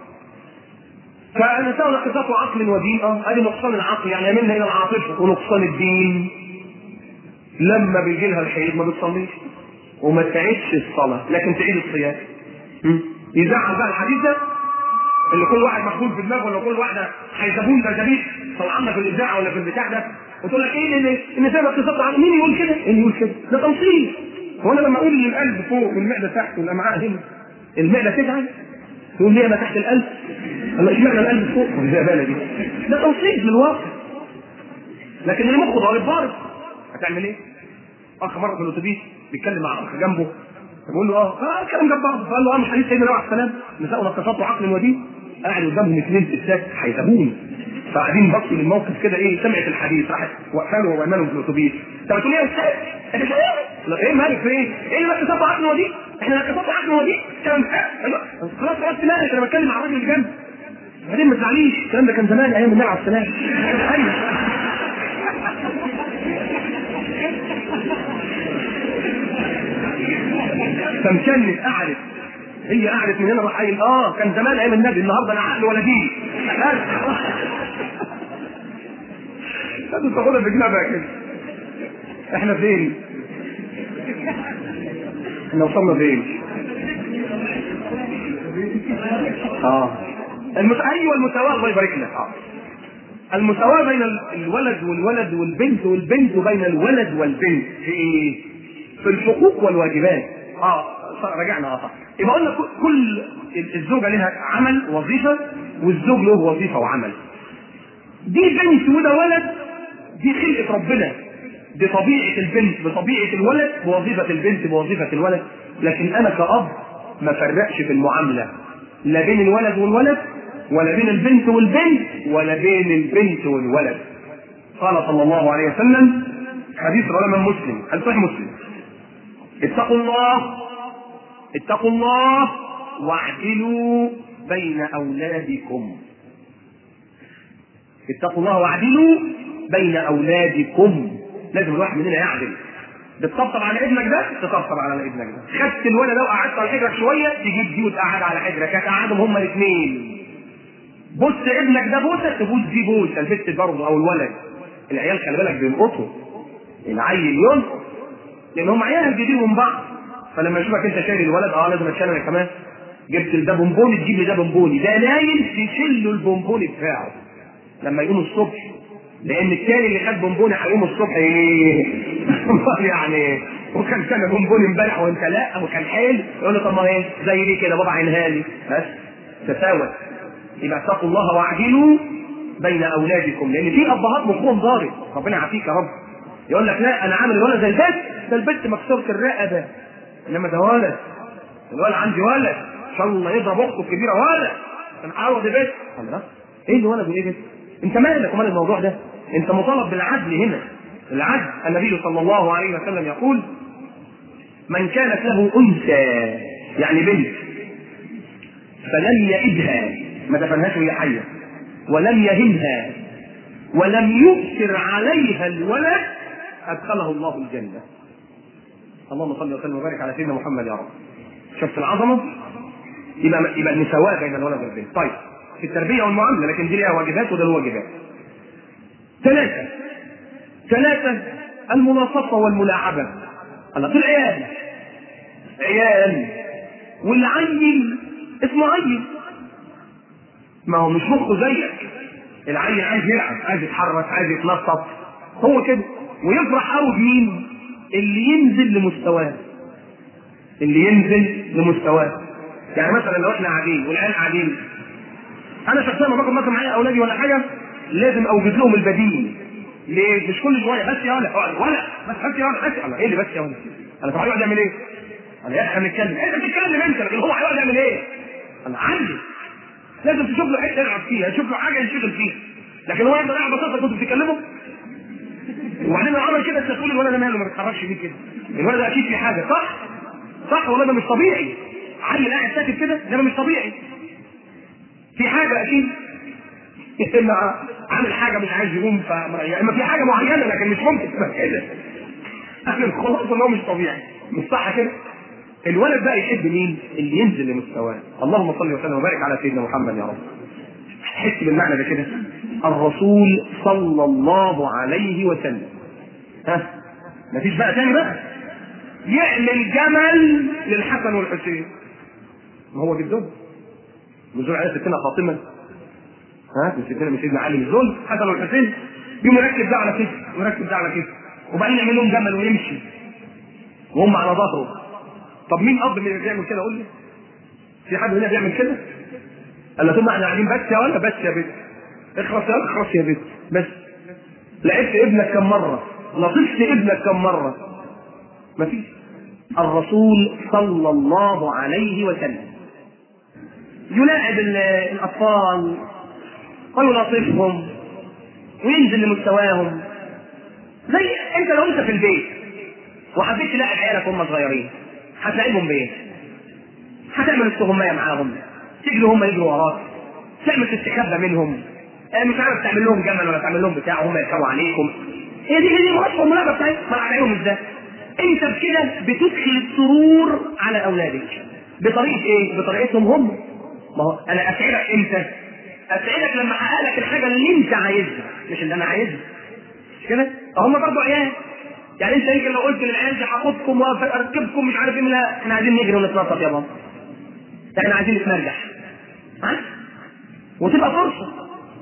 فنساء نقصات عقل ودين اه ادي نقصان العقل يعني يميلنا الى العاطفه ونقصان الدين لما بيجي لها الحيض ما بتصليش وما تعيدش الصلاه لكن تعيد الصيام م? يزعل بقى الحديث ده اللي كل واحد مخبول في دماغه ولا كل واحده هيسابون برزبيش طلعنا في الاذاعه ولا في البتاع ده وتقول لك ايه ان ان سبب اقتصاد عقل مين يقول كده؟ مين يقول كده؟ ده تنصيص هو انا لما اقول ان القلب فوق والمعده تحت والامعاء هنا المعده تزعل تقول لي انا تحت القلب الله اشمعنى القلب فوق زي بلدي ده توصيف للواقع لكن المخ ضارب ضارب هتعمل ايه؟ اخ مره في الاتوبيس بيتكلم مع اخ جنبه بيقول له اه اه كلام جنب بعض فقال له اه مش حديث سيدنا نوح عليه السلام نساء نقصات وعقل ودين قاعد قدامهم اثنين ستات هيسابوني فقاعدين بصوا للموقف كده ايه سمعت الحديث راحت وقفه له وعماله في الاتوبيس انت بتقول ايه يا استاذ؟ انت مش لا ايه مالك في ايه؟ ايه اللي نقصات وعقل ودين؟ احنا نقصات وعقل ودين؟ كلام خلاص خلاص مالك انا بتكلم مع الراجل اللي جنبي بعدين ما تزعليش الكلام ده كان زمان ايام النبي عليه السلام ايوه فمكنت قعدت هي قعدت من هنا راح قايل اه كان زمان ايام النبي النهارده انا عقل ولا دين لازم تاخدها في جنبها كده احنا فين؟ احنا وصلنا فين؟ اه المس... ايوه المساواه الله يبارك لك اه المساواه بين الولد والولد والبنت والبنت وبين الولد والبنت في ايه؟ في الحقوق والواجبات اه رجعنا اه صح يبقى قلنا كل الزوجه لها عمل وظيفه والزوج له وظيفه وعمل دي بنت وده ولد دي خلقه ربنا دي طبيعه البنت بطبيعه الولد بوظيفه البنت بوظيفه الولد لكن انا كاب ما فرقش في المعامله لا بين الولد والولد ولا بين البنت والبنت ولا بين البنت والولد قال صلى الله عليه وسلم حديث رواه مسلم الصحيح مسلم اتقوا الله اتقوا الله واعدلوا بين اولادكم اتقوا الله واعدلوا بين اولادكم لازم الواحد مننا يعدل بتطبطب على ابنك ده تطبطب على ابنك ده خدت الولد ده وقعدت على حجرك شويه تجيب دي وتقعد على حجرك هتقعدهم هما الاثنين بص ابنك ده بوسه تبوس دي بوسه البت برضه او الولد العيال خلي بالك بيلقطوا العيل يلقط لان هم عيال جديد من بعض فلما يشوفك انت شايل الولد اه لازم اتشال انا كمان جبت ده بونبوني تجيب لي ده بونبوني ده نايم تشيل له البونبوني بتاعه لما يقوم الصبح لان التاني اللي خد بونبوني هيقوم الصبح ايه يعني وكان كان بونبوني امبارح وانت لا وكان حلو يقول له طب ما ايه زي دي كده بابا عينها لي بس تساوت يبقى اتقوا الله واعدلوا بين اولادكم لان في ابهات مخهم ضارب ربنا يعافيك يا رب يقول لك لا انا عامل الولد زي البنت ده البنت مكسوره الرقبه انما ده ولد الولد عندي ولد ان شاء الله يضرب اخته الكبيره ولد انا اعوض بيت الله ايه اللي ولد وايه بيت انت مالك ومال الموضوع ده انت مطالب بالعدل هنا العدل النبي صلى الله عليه وسلم يقول من كانت له انثى يعني بنت فلم يئدها ما دفنهاش وهي حيه ولم يهمها ولم يؤثر عليها الولد ادخله الله الجنه اللهم صل وسلم وبارك على سيدنا محمد يا رب شفت العظمه يبقى يبقى المساواه بين الولد والبنت طيب في التربيه والمعامله لكن دي لها واجبات وده له واجبات ثلاثه ثلاثه الملاصقه والملاعبه الله في العيال عيال والعيل اسمه عيل ما هو مش مخه زيك العيل عايز يلعب عايز يتحرك عايز يتنطط هو كده ويفرح قوي بمين اللي ينزل لمستواه اللي ينزل لمستواه يعني مثلا لو احنا قاعدين والعيال قاعدين انا شخصيا لما باخد مثلا معايا اولادي ولا حاجه لازم اوجد لهم البديل ليه؟ مش كل شويه بس يا ولد اقعد ولا بس بس يا ولد بس الله ايه اللي بس يا ولد؟ انا طب هيقعد يعمل ايه؟ انا يا اخي هنتكلم انت بتتكلم انت لكن هو هيقعد يعمل ايه؟ انا عندي لازم تشوف له حته يلعب فيها تشوف له حاجه ينشغل فيها لكن هو يفضل قاعد بسيطه كنت بتتكلموا وبعدين لو عمل كده انت تقول الولد ده ماله ما بيتحركش بيه كده الولد ده اكيد في حاجه صح؟ صح ولا ده مش طبيعي؟ عيل قاعد ساكت كده ده مش طبيعي في حاجه اكيد اما عامل حاجه مش عايز يقوم ف يعني اما في حاجه معينه لكن مش ممكن تبقى كده اهل الخلاصه ان هو مش طبيعي مش صح كده الولد بقى يحب مين؟ اللي ينزل لمستواه اللهم صل وسلم وبارك على سيدنا محمد يا رب حس بالمعنى ده كده الرسول صلى الله عليه وسلم ها مفيش بقى تاني بقى يعمل جمل للحسن والحسين ما هو جدهم نزول على ستنا فاطمه ها من ستنا من سيدنا علي نزول حسن والحسين يقوم يركب ده على كده ويركب ده على كده وبعدين يعمل لهم جمل ويمشي وهم على ظهره طب مين اب اللي بيعمل كده قول لي في حد هنا بيعمل كده قال له ثم احنا قاعدين بس يا ولا بس يا بنت اخرس يا اخرس يا بنت بس لعبت ابنك كم مره لطشت ابنك كم مره مفيش الرسول صلى الله عليه وسلم يلاعب الاطفال ويلاطفهم وينزل لمستواهم زي انت لو انت في البيت وحبيت تلاعب عيالك وهم صغيرين هتلاعبهم بايه؟ هتعمل استغمايه معاهم تجري هم يجروا وراك تعمل تستخبى منهم آه مش عارف تعمل لهم جمل ولا تعمل لهم بتاع وهم يركبوا عليكم هي دي هي دي المناسبه الملعبه بتاعتك ما عليهم ازاي؟ انت بكده بتدخل السرور على اولادك بطريقه ايه؟ بطريقتهم هم ما هو انا اسعدك امتى؟ اسعدك لما احقق لك الحاجه اللي انت عايزها مش اللي انا عايزها مش كده؟ هم برضه عيال يعني انت يمكن لو قلت للعيال دي هاخدكم واركبكم مش عارف ايه لا احنا عايزين نجري ونتنطط يا بابا احنا عايزين نتمرجح ها؟ وتبقى فرصه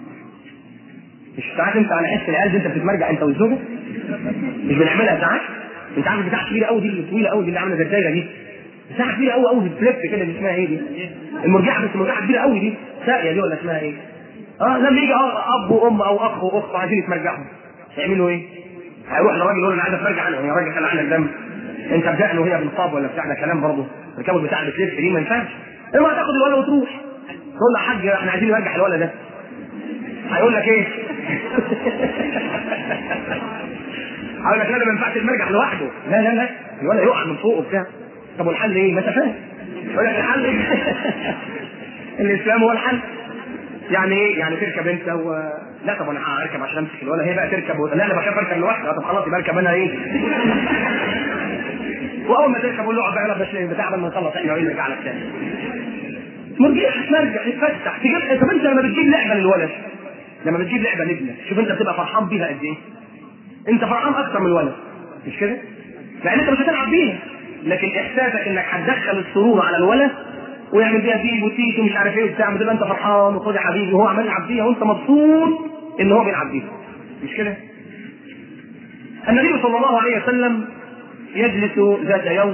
مش ساعات انت على حس العيال دي انت بتتمرجع انت والزوجه مش بنعملها ساعات انت عارف بتاع كبيره قوي دي اللي طويله قوي دي اللي عامله زي الدايره دي ساعه كبيره قوي قوي بتلف كده اللي اسمها ايه دي؟ المرجعه بس مرجعه كبيره قوي دي ساقيه دي ولا اسمها ايه؟ اه لما يجي اب وام او اخ واخت عايزين يتمرجعوا يعملوا ايه؟ هيروح للراجل يقول له انا عايز اتمرجع عنه يا راجل خلي عنك دم انت بدأنا وهي بالقاب ولا بتاع ده كلام برضه الركاب بتاع بتلف دي ما ينفعش اوعى تاخد الولد وتروح تقول له يا حاج احنا عايزين نرجع الولد ده هيقول لك ايه؟ هيقول لك لا ده ما ينفعش المرجع لوحده لا لا لا الولد يقع من فوق وبتاع طب والحل ايه؟ ما انت فاهم يقول لك الحل ايه؟ الاسلام هو الحل يعني ايه؟ يعني تركب انت و لا طب انا هركب عشان امسك الولد هي بقى تركب و... لا انا بخاف اركب لوحدي طب خلاص يبقى اركب انا ايه؟ واول ما تركب قول له اقعد بقى بس بتاع قبل ما نخلص احنا نرجع لك تاني مرجع ترجع تتفتح تجيب طب انت لما بتجيب لعبه للولد لما بتجيب لعبه لابنك شوف انت بتبقى فرحان بيها قد ايه؟ انت فرحان اكتر من الولد مش كده؟ لان انت مش هتلعب بيها لكن احساسك انك هتدخل السرور على الولد ويعمل بيها بيب وتيت ومش عارف ايه وبتاع بتبقى انت فرحان وخد يا حبيبي وهو عمال يلعب بيها وانت مبسوط ان هو بيلعب بيها مش كده؟ النبي صلى الله عليه وسلم يجلس ذات يوم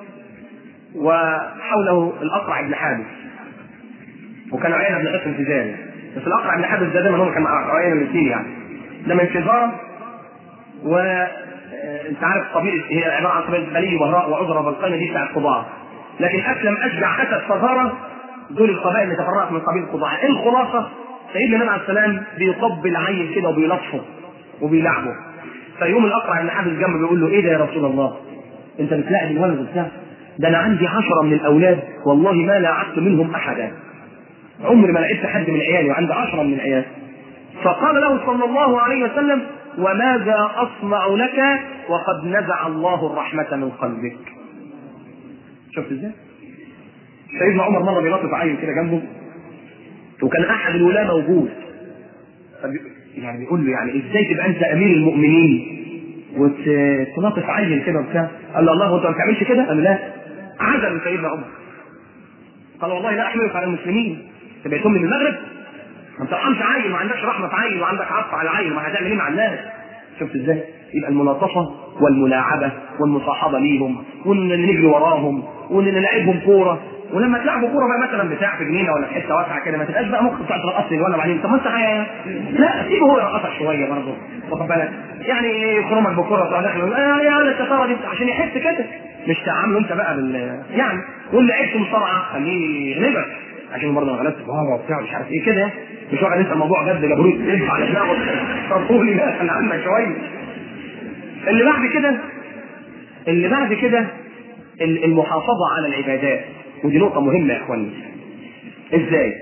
وحوله الاقرع بن حابس وكان عيان بن حسن في ذلك بس الاقرع بن حابس ده دايما هو كان عيان الاثنين يعني ده من شجاره و انت عارف قبيله هي عباره عن قبيله بلي وهراء وعذره والقيمه دي بتاعت قضاع لكن اسلم اشجع اسد صغاره دول القبائل اللي تفرقت من قبيله قضاع الخلاصه سيدنا النبي عليه السلام بيقبل عيل كده وبيلطفه وبيلعبه فيوم الاقرع بن حابس جنبه بيقول له ايه ده يا رسول الله انت بتلاعب الولد وبتاع ده انا عندي عشرة من الاولاد والله ما لاعبت منهم احدا عمري ما لعبت حد من عيالي وعندي عشرة من العيال فقال له صلى الله عليه وسلم وماذا اصنع لك وقد نزع الله الرحمة من قلبك شفت ازاي سيدنا عمر مرة بيلطف عيل كده جنبه وكان احد الولاة موجود يعني بيقول له يعني ازاي تبقى انت امير المؤمنين وتلاطف عيل كده وبتاع قال له الله انت ما بتعملش كده قال له لا عزل سيدنا عمر قال والله لا احملك على المسلمين تبقى تقوم من المغرب ما بترحمش عيل ما عندكش رحمه في عيل وعندك عطف على عيل ما هتعمل ايه مع الناس شفت ازاي يبقى الملاطفه والملاعبه والمصاحبه ليهم وان نجري وراهم وان نلعبهم كوره ولما تلعبوا كوره بقى مثلا بتاع في جنينه ولا في حته واسعه كده ما تبقاش بقى مخ بتاع ترقص لي ولا بعدين طب ما انت حي... لا سيبه هو يرقصك شويه برضه واخد بالك يعني يخرمك بكره تروح داخل آه يا ولد الشطاره دي عشان يحس كده مش تعامله انت بقى بال يعني واللي لعبت مصارعه خليه يغلبك عشان برضه انا غلبت بابا وبتاع مش عارف ايه كده مش واخد انت الموضوع جد جبروت ينفع على دماغك طرطولي لا انا عنك شويه اللي بعد كده اللي بعد كده المحافظه على العبادات ودي نقطة مهمة يا اخواني. ازاي؟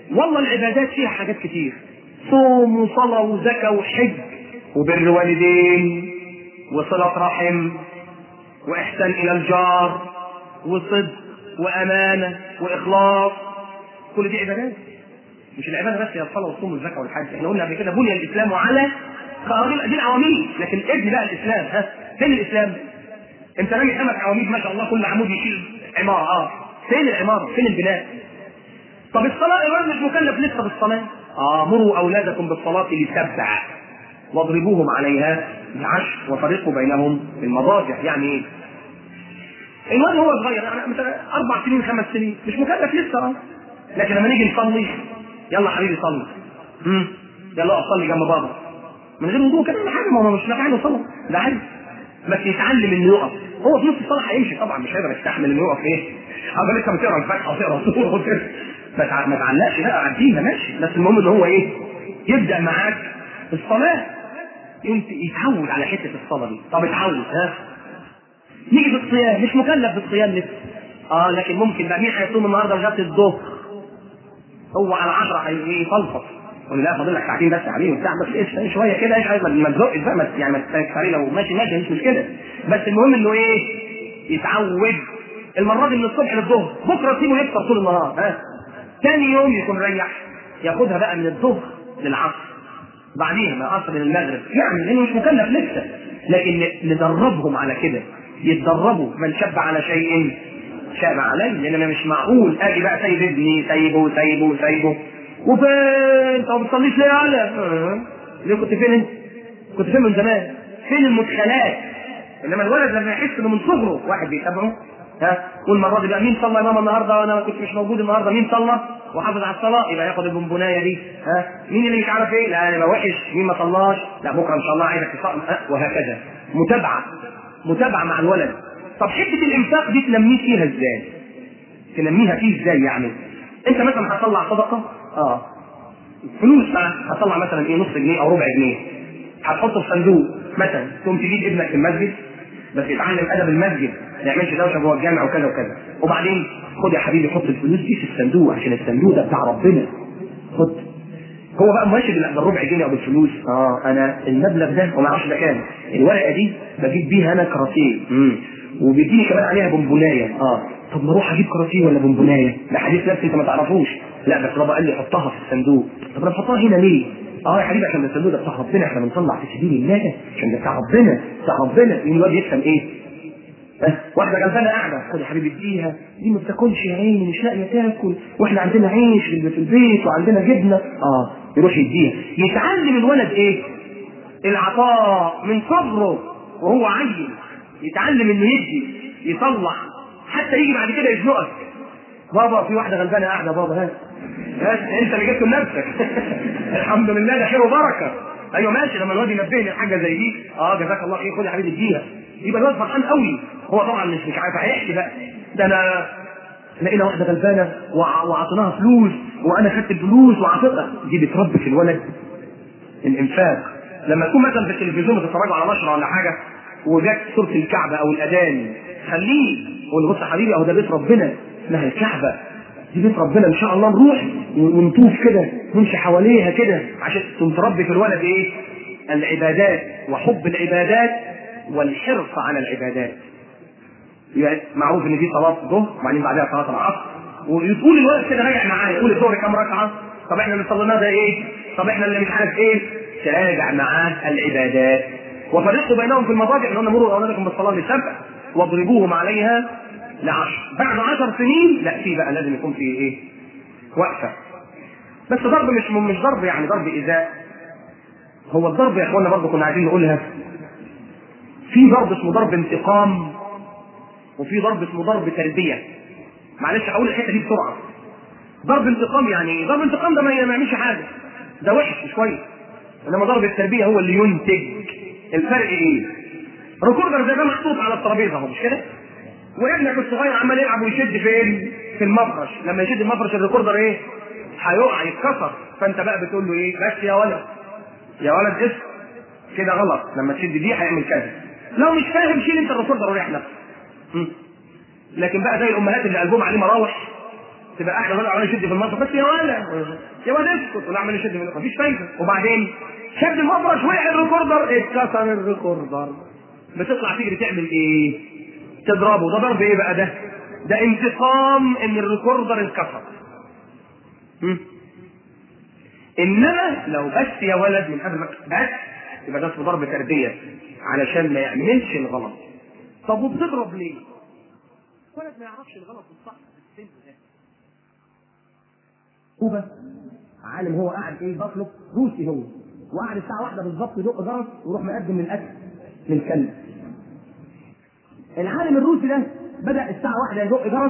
والله العبادات فيها حاجات كتير صوم وصلاة وزكاة وحج وبر والدين وصلة رحم وإحسان إلى الجار وصدق وأمانة وإخلاص كل دي عبادات مش العبادة بس هي الصلاة والصوم والزكاة والحج احنا قلنا قبل كده بني الإسلام على قوانين دي العواميد لكن ابني بقى الإسلام ها فين الإسلام؟ أنت رامي خمس عواميد ما شاء الله كل عمود يشيل عمارة اه فين العمارة؟ فين البناء؟ طب الصلاة الولد مش مكلف لسه بالصلاة آه مروا أولادكم بالصلاة لسبع واضربوهم عليها بعشر وفرقوا بينهم في المضاجع يعني ايه؟ الواد هو صغير يعني مثلا اربع سنين خمس سنين مش مكلف لسه اه لكن لما نيجي نصلي يلا حبيبي صلي امم يلا اقف صلي جنب بابا من غير وضوء كده ولا حاجه ما هو مش محتاج صلاه ده عادي بس يتعلم انه يقف هو في نص الصلاه هيمشي طبعا مش هيقدر يستحمل انه يقف ايه هذا لسه بتقرا الفاتحه وتقرا سوره وتقرا ما تع- ما تعلقش بقى عديها ماشي بس المهم ان هو ايه يبدا معاك الصلاه انت يتعود على حته الصلاه دي طب اتعود ها نيجي في الصيام مش مكلف بالصيام لسه اه لكن ممكن بقى مين هيصوم النهارده لغايه الظهر هو على 10 هيفلفط يقول لا فاضل لك ساعتين بس يا حبيبي وبتاع بس ايش شويه كده ايش ما ما تزقش بقى ما- يعني ما تستكثري لو ماشي ماشي مش مشكله بس المهم انه ايه يتعود المره دي من الصبح للظهر بكره سيبه يفطر طول النهار ها ثاني يوم يكون ريح ياخدها بقى من الظهر للعصر بعديها من العصر للمغرب يعني لانه مش مكلف لسه لكن ندربهم على كده يتدربوا من شب على شيء شاب عليه لان انا مش معقول اجي بقى سايب ابني سايبه سايبه سايبه وفين انت ما بتصليش ليه يا علي؟ آه. ليه كنت فين انت؟ كنت فين من زمان؟ فين المدخلات؟ انما الولد لما يحس انه من صغره واحد بيتابعه ها والمره دي بقى مين صلى يا ماما النهارده وانا كنت مش موجود النهارده مين صلى وحافظ على الصلاه يبقى ياخد البونبونايه دي ها مين اللي مش عارف ايه لا يبقى وحش مين ما صلاش لا بكره ان شاء الله عايزك تصلي ها وهكذا متابعه متابعه مع الولد طب حته الانفاق دي تنميه فيها ازاي؟ تنميها فيه ازاي يعني؟ انت مثلا هتطلع صدقه اه فلوس بقى هتطلع مثلا ايه نص جنيه او ربع جنيه هتحطه في صندوق مثلا تقوم تجيب ابنك في المسجد بس يتعلم ادب المسجد ما يعملش دوشه جوه الجامع وكذا وكذا وبعدين خد يا حبيبي حط الفلوس دي في الصندوق عشان الصندوق ده بتاع ربنا خد هو بقى ماشي بال- بالربع جنيه او بالفلوس اه انا المبلغ ده وما اعرفش ده كام الورقه دي بجيب بيها انا كراتيه امم وبيديني كمان عليها بونبونايه اه طب ما اروح اجيب كراتيه ولا بونبونايه ده حديث نفسي انت ما تعرفوش لا بس بابا قال لي حطها في الصندوق طب انا بحطها هنا ليه؟ اه يا حبيبي عشان الصندوق ده بتاع ربنا احنا بنطلع في سبيل الله عشان ده بتاع ربنا بتاع ربنا يقوم الواد يفهم ايه؟ ها؟ واحده غلبانه قاعده خد يا حبيبي اديها دي ما بتاكلش يا عيني مش لاقيه تاكل واحنا عندنا عيش في في البيت وعندنا جبنه اه يروح يديها يتعلم الولد ايه؟ العطاء من صغره وهو عيل يتعلم انه يدي يطلع حتى يجي بعد كده يزنقك بابا في واحده غلبانه قاعده بابا ها ها انت اللي جبته لنفسك الحمد لله ده خير وبركه ايوه ماشي لما الواد ينبهني حاجه زي دي اه جزاك الله خير خد يا حبيبي اديها يبقى الواد فرحان قوي هو طبعا مش مش عارف هيحكي بقى ده انا لقينا واحده غلبانه وع- وعطيناها فلوس وانا خدت الفلوس وعطيتها دي بتربي في الولد الانفاق لما تكون مثلا في التلفزيون بتتفرجوا على نشره ولا حاجه وجت صوره الكعبه او الاذان خليه قول بص يا حبيبي اهو ده بيت ربنا اسمها الكعبه دي بيت ربنا ان شاء الله نروح ونطوف كده نمشي حواليها كده عشان تقوم تربي في الولد ايه؟ العبادات وحب العبادات والحرص على العبادات يعني معروف ان دي صلاه الظهر وبعدين بعدها صلاه العصر ويقول الولد كده راجع معايا يقول الظهر كام ركعه طب احنا اللي صليناه ده ايه طب احنا اللي مش عارف ايه تراجع معاه العبادات وفرقوا بينهم في المضاجع ان مروا اولادكم بالصلاه لسبع واضربوهم عليها لعشر بعد عشر سنين لا في بقى لازم يكون في ايه وقفه بس ضرب مش مش ضرب يعني ضرب ايذاء هو الضرب يا اخوانا برضه كنا عايزين نقولها في ضرب اسمه ضرب انتقام وفي ضرب اسمه ضرب تربيه معلش هقول الحته دي بسرعه ضرب انتقام يعني إيه؟ ضرب انتقام ده ما ما يعملش حاجه ده وحش مش كويس انما ضرب التربيه هو اللي ينتج الفرق ايه؟ ريكوردر زي ده محطوط على الترابيزه اهو مش كده؟ وابنك الصغير عمال يلعب ويشد فين؟ في المفرش لما يشد المفرش الريكوردر ايه؟ هيقع يتكسر فانت بقى بتقول له ايه؟ بس يا ولد يا ولد اسم كده غلط لما تشد دي هيعمل كذا لو مش فاهم شيل انت الريكوردر وريح نفسك م. لكن بقى زي الامهات اللي قلبهم عليه مراوح تبقى قاعد الولد عمال يشد في المطبخ بس يا ولد يا ولد اسكت ولا عمال يشد في المطبخ مفيش فايده وبعدين شد المفرش وقع الريكوردر اتكسر الريكوردر بتطلع تجري تعمل ايه؟ تضربه ده ضرب ايه بقى ده؟ ده انتقام ان الريكوردر اتكسر هم؟ انما لو بس يا ولد من قبل ما بس يبقى ده اسمه ضرب تربيه علشان ما يعملش الغلط طب وبتضرب ليه؟ ولد ما يعرفش الغلط والصح في السن ده كوبا عالم هو قاعد ايه بطلب روسي هو وقعد الساعه واحدة بالظبط يدق جرس ويروح مقدم الاكل للكلب العالم الروسي ده بدا الساعه واحدة يدق جرس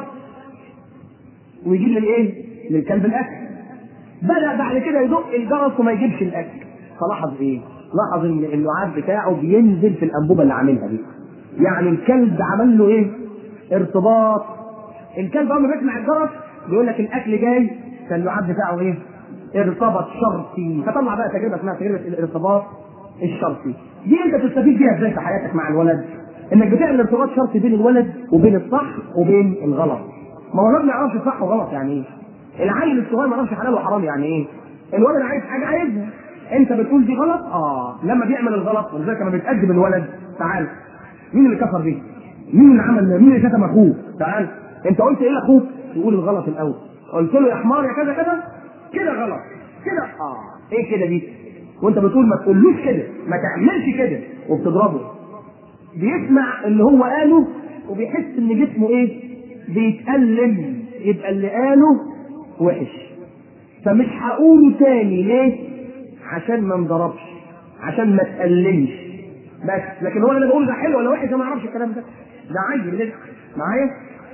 ويجيب للايه للكلب الاكل بدا بعد كده يدق الجرس وما يجيبش الاكل فلاحظ ايه لاحظ ان اللعاب بتاعه بينزل في الانبوبه اللي عاملها دي يعني الكلب عمل له ايه ارتباط الكلب اول ما بيسمع الجرس بيقول لك الاكل جاي فاللعاب بتاعه ايه ارتبط شرطي فطلع بقى تجربه اسمها تجربه الارتباط الشرطي دي انت تستفيد بيها ازاي في حياتك مع الولد انك بتعمل ارتباط شرطي بين الولد وبين الصح وبين الغلط ما هو الولد ما يعرفش صح وغلط يعني ايه العيل الصغير ما يعرفش حلال وحرام يعني ايه الولد عايز حاجه عايزها انت بتقول دي غلط اه لما بيعمل الغلط ولذلك لما بيتقدم الولد تعال مين اللي كفر دي مين اللي عمل مين اللي شتم اخوه تعال انت قلت ايه لاخوك تقول الغلط الاول قلت له يا حمار يا كذا كذا كده غلط كده اه ايه كده دي وانت بتقول ما تقولوش كده ما تعملش كده وبتضربه بيسمع اللي هو قاله وبيحس ان جسمه ايه بيتألم يبقى اللي قاله وحش فمش هقوله تاني ليه عشان ما انضربش عشان ما تألمش بس لكن هو انا بقول ده حلو ولا وحش انا ما اعرفش الكلام ده ده عيل لسه معايا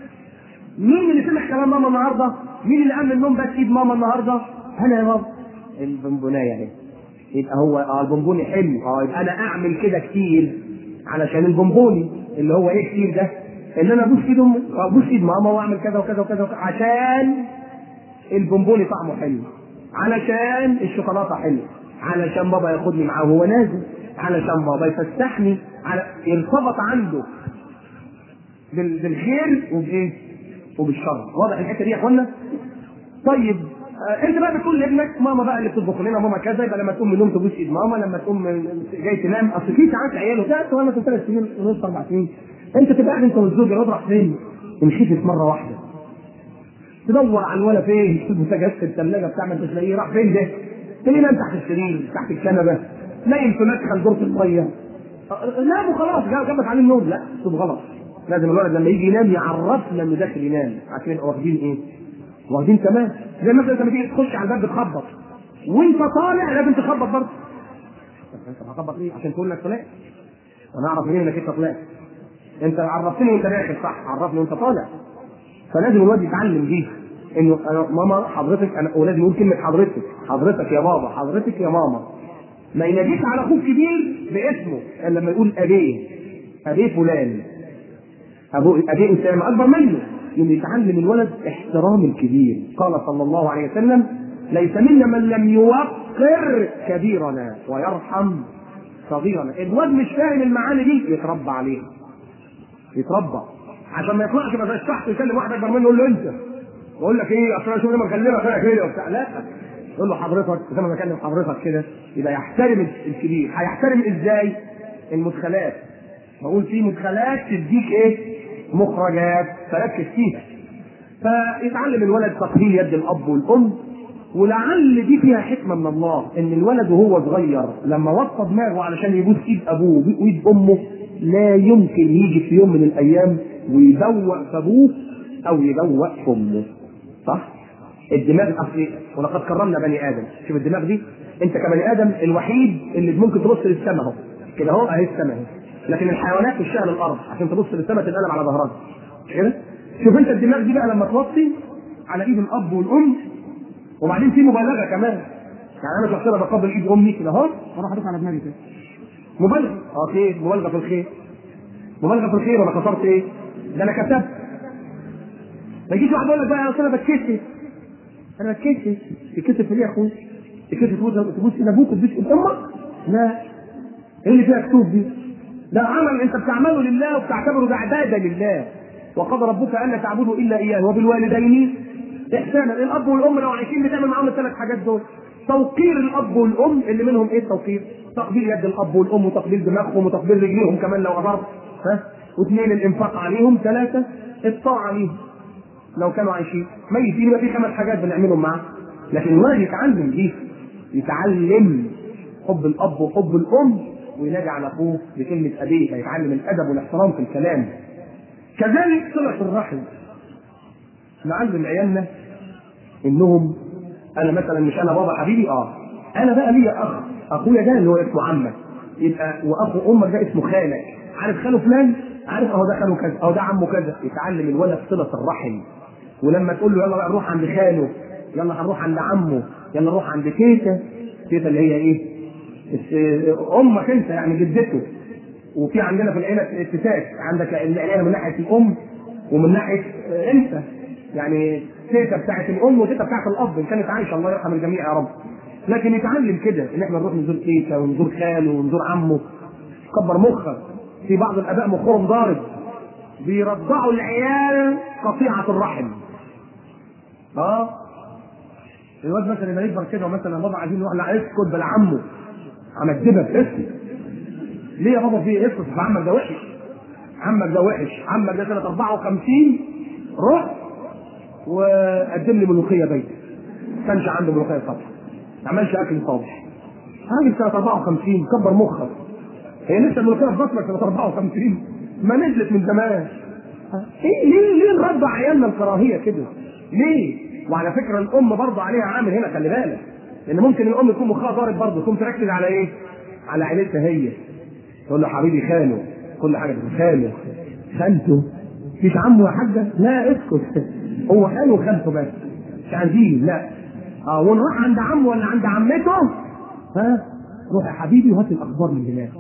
مين اللي سمع كلام ماما النهارده؟ مين اللي قام من النوم بس ايد ماما النهارده؟ انا يا بابا البونبونايه اهي يبقى هو اه البونبوني حلو اه يبقى انا اعمل كده كتير علشان البونبوني اللي هو ايه كتير ده؟ ان انا ابوس ايد امي ابوس ايد ماما واعمل كذا وكذا وكذا, وكذا عشان البونبوني طعمه حلو علشان الشوكولاته حلوه علشان بابا ياخدني معاه وهو نازل علشان بابا يفسحني على ارتبط عنده بال- بالخير وبايه؟ وبالشر واضح الحته دي يا اخوانا؟ طيب آه انت بقى بتقول لابنك ماما بقى اللي بتطبخ لنا ماما كذا يبقى لما تقوم من النوم تبوس ايد ماما لما تقوم من- جاي تنام اصل في ساعات عيال وبتاع وانا مثلا ثلاث سنين ونص اربع سنين انت تبقى قاعد انت والزوج الواد راح فين؟ مشيت مره واحده تدور على الولا فين في البوتاجاز في الثلاجه بتاع ما تلاقيه راح فين ده؟ تلاقيه نام تحت السرير تحت الكنبه نايم في مدخل دورة الميه نام وخلاص جا- جابت عليه النوم لا اسلوب غلط لازم الولد لما يجي ينام يعرفنا انه داخل ينام عشان يبقى واخدين ايه؟ واخدين تمام زي مثلا انت لما تيجي تخش على الباب بتخبط وانت طالع لازم تخبط برضه انت هخبط ليه؟ عشان تقول انك طلعت وانا اعرف منين انك انت طلعت انت عرفتني وانت داخل صح عرفني وانت طالع فلازم الواد يتعلم دي انه انا ماما حضرتك انا ولازم يقول كلمه حضرتك حضرتك يا بابا حضرتك يا ماما ما يناديش على اخوك كبير باسمه الا لما يقول ابيه ابيه فلان ابوه ابيه اسامه اكبر منه انه يتعلم الولد احترام الكبير قال صلى الله عليه وسلم ليس منا من لم يوقر كبيرنا ويرحم صغيرنا الواد مش فاهم المعاني دي يتربى عليها يتربى عشان ما يطلعش ما زي الشحط يكلم واحد اكبر منه يقول له انت يقول لك ايه اصل انا شغلي ما اكلمك انا كده وبتاع لا يقول له حضرتك زي ما بكلم حضرتك كده يبقى يحترم الكبير هيحترم ازاي؟ المدخلات بقول في مدخلات تديك ايه؟ مخرجات فركز فيها فيتعلم الولد تقبيل يد الاب والام ولعل دي فيها حكمه من الله ان الولد وهو صغير لما وطى دماغه علشان يبوس ايد ابوه وايد امه لا يمكن يجي في يوم من الايام ويدوق في ابوه او يدوق في امه صح؟ الدماغ اصلي ولقد كرمنا بني ادم شوف الدماغ دي انت كبني ادم الوحيد اللي ممكن تبص للسماء اهو كده اهو اهي السماء اهي لكن الحيوانات مش شايله الارض عشان تبص للسماء تتقلب على ظهرها مش كده؟ شوف انت الدماغ دي بقى لما توطي على ايد الاب والام وبعدين في مبالغه كمان يعني انا شخصيا بقبل ايد امي كده اهو واروح ادوس على دماغي كده مبالغه اه خير مبالغه في الخير مبالغه في الخير وانا كسرت ايه؟ ده انا كسبت ما يجيش واحد يقول لك بقى اصل انا بتكسف انا بتكسف تتكسف ليه يا اخويا؟ تتكسف تبوس تبوس ايد ابوك وتبوس ايد امك؟ لا ايه اللي فيها كتوب دي؟ ده عمل انت بتعمله لله وبتعتبره ده عباده لله وقضى ربك الا تعبدوا الا اياه وبالوالدين احسانا الاب والام لو عايشين بتعمل معاهم الثلاث حاجات دول توقير الاب والام اللي منهم ايه التوقير؟ تقبيل يد الاب والام وتقبيل دماغهم وتقبيل رجليهم كمان لو قدرت ها واثنين الانفاق عليهم ثلاثه الطاعه ليهم لو كانوا عايشين ميتين يبقى في خمس حاجات بنعملهم معاه لكن الولد يتعلم دي يتعلم حب الاب وحب الام وينادي على اخوه بكلمه ابيه فيتعلم الادب والاحترام في الكلام كذلك صله الرحم نعلم عيالنا انهم انا مثلا مش انا بابا حبيبي اه انا بقى ليا اخ اخويا ده اللي هو اسمه عمك يبقى واخو امك ده اسمه خالك عارف خاله فلان عارف اهو ده خاله كذا اهو ده عمه كذا يتعلم الولد صله الرحم ولما تقول له يلا بقى نروح عند خاله يلا هنروح عند عمه يلا نروح عند تيتا تيتا اللي هي ايه امك انت يعني جدته وفي عندنا في العيله اتساس عندك العيله من ناحيه الام ومن ناحيه انت يعني تيتا بتاعت الام وتيتا بتاعت الاب ان كانت عايشه الله يرحم الجميع يا رب لكن يتعلم كده ان احنا نروح نزور تيتا ونزور خاله ونزور عمه كبر مخك في بعض الاباء مخهم ضارب بيرضعوا العيال قطيعه الرحم اه الواد مثلا لما يكبر كده مثلا بابا عايزين نروح لا اسكت بلا عمه همدبك اسكت ليه يا بابا في اسكت عمك ده وحش عمك ده وحش عمك ده سنه 54 روح وقدم لي ملوخيه بيتي كانش عنده ملوخيه صبح ما عملش اكل صبح راجل سنه 54 كبر مخك هي لسه الملوخيه في بطنك سنه 54 ما نزلت من زمان ايه ليه ليه نربى عيالنا الكراهيه كده؟ ليه؟ وعلى فكره الام برضه عليها عامل هنا خلي بالك لان ممكن الام يكون مخها ضارب برضه تقوم تركز على ايه؟ على عيلتها هي تقول له حبيبي خاله كل حاجه خاله خالته مش عمه يا حاجه لا اسكت هو خاله وخالته بس مش عايزين لا اه ونروح عند عمه ولا عند عمته ها روح يا حبيبي وهات الاخبار من هناك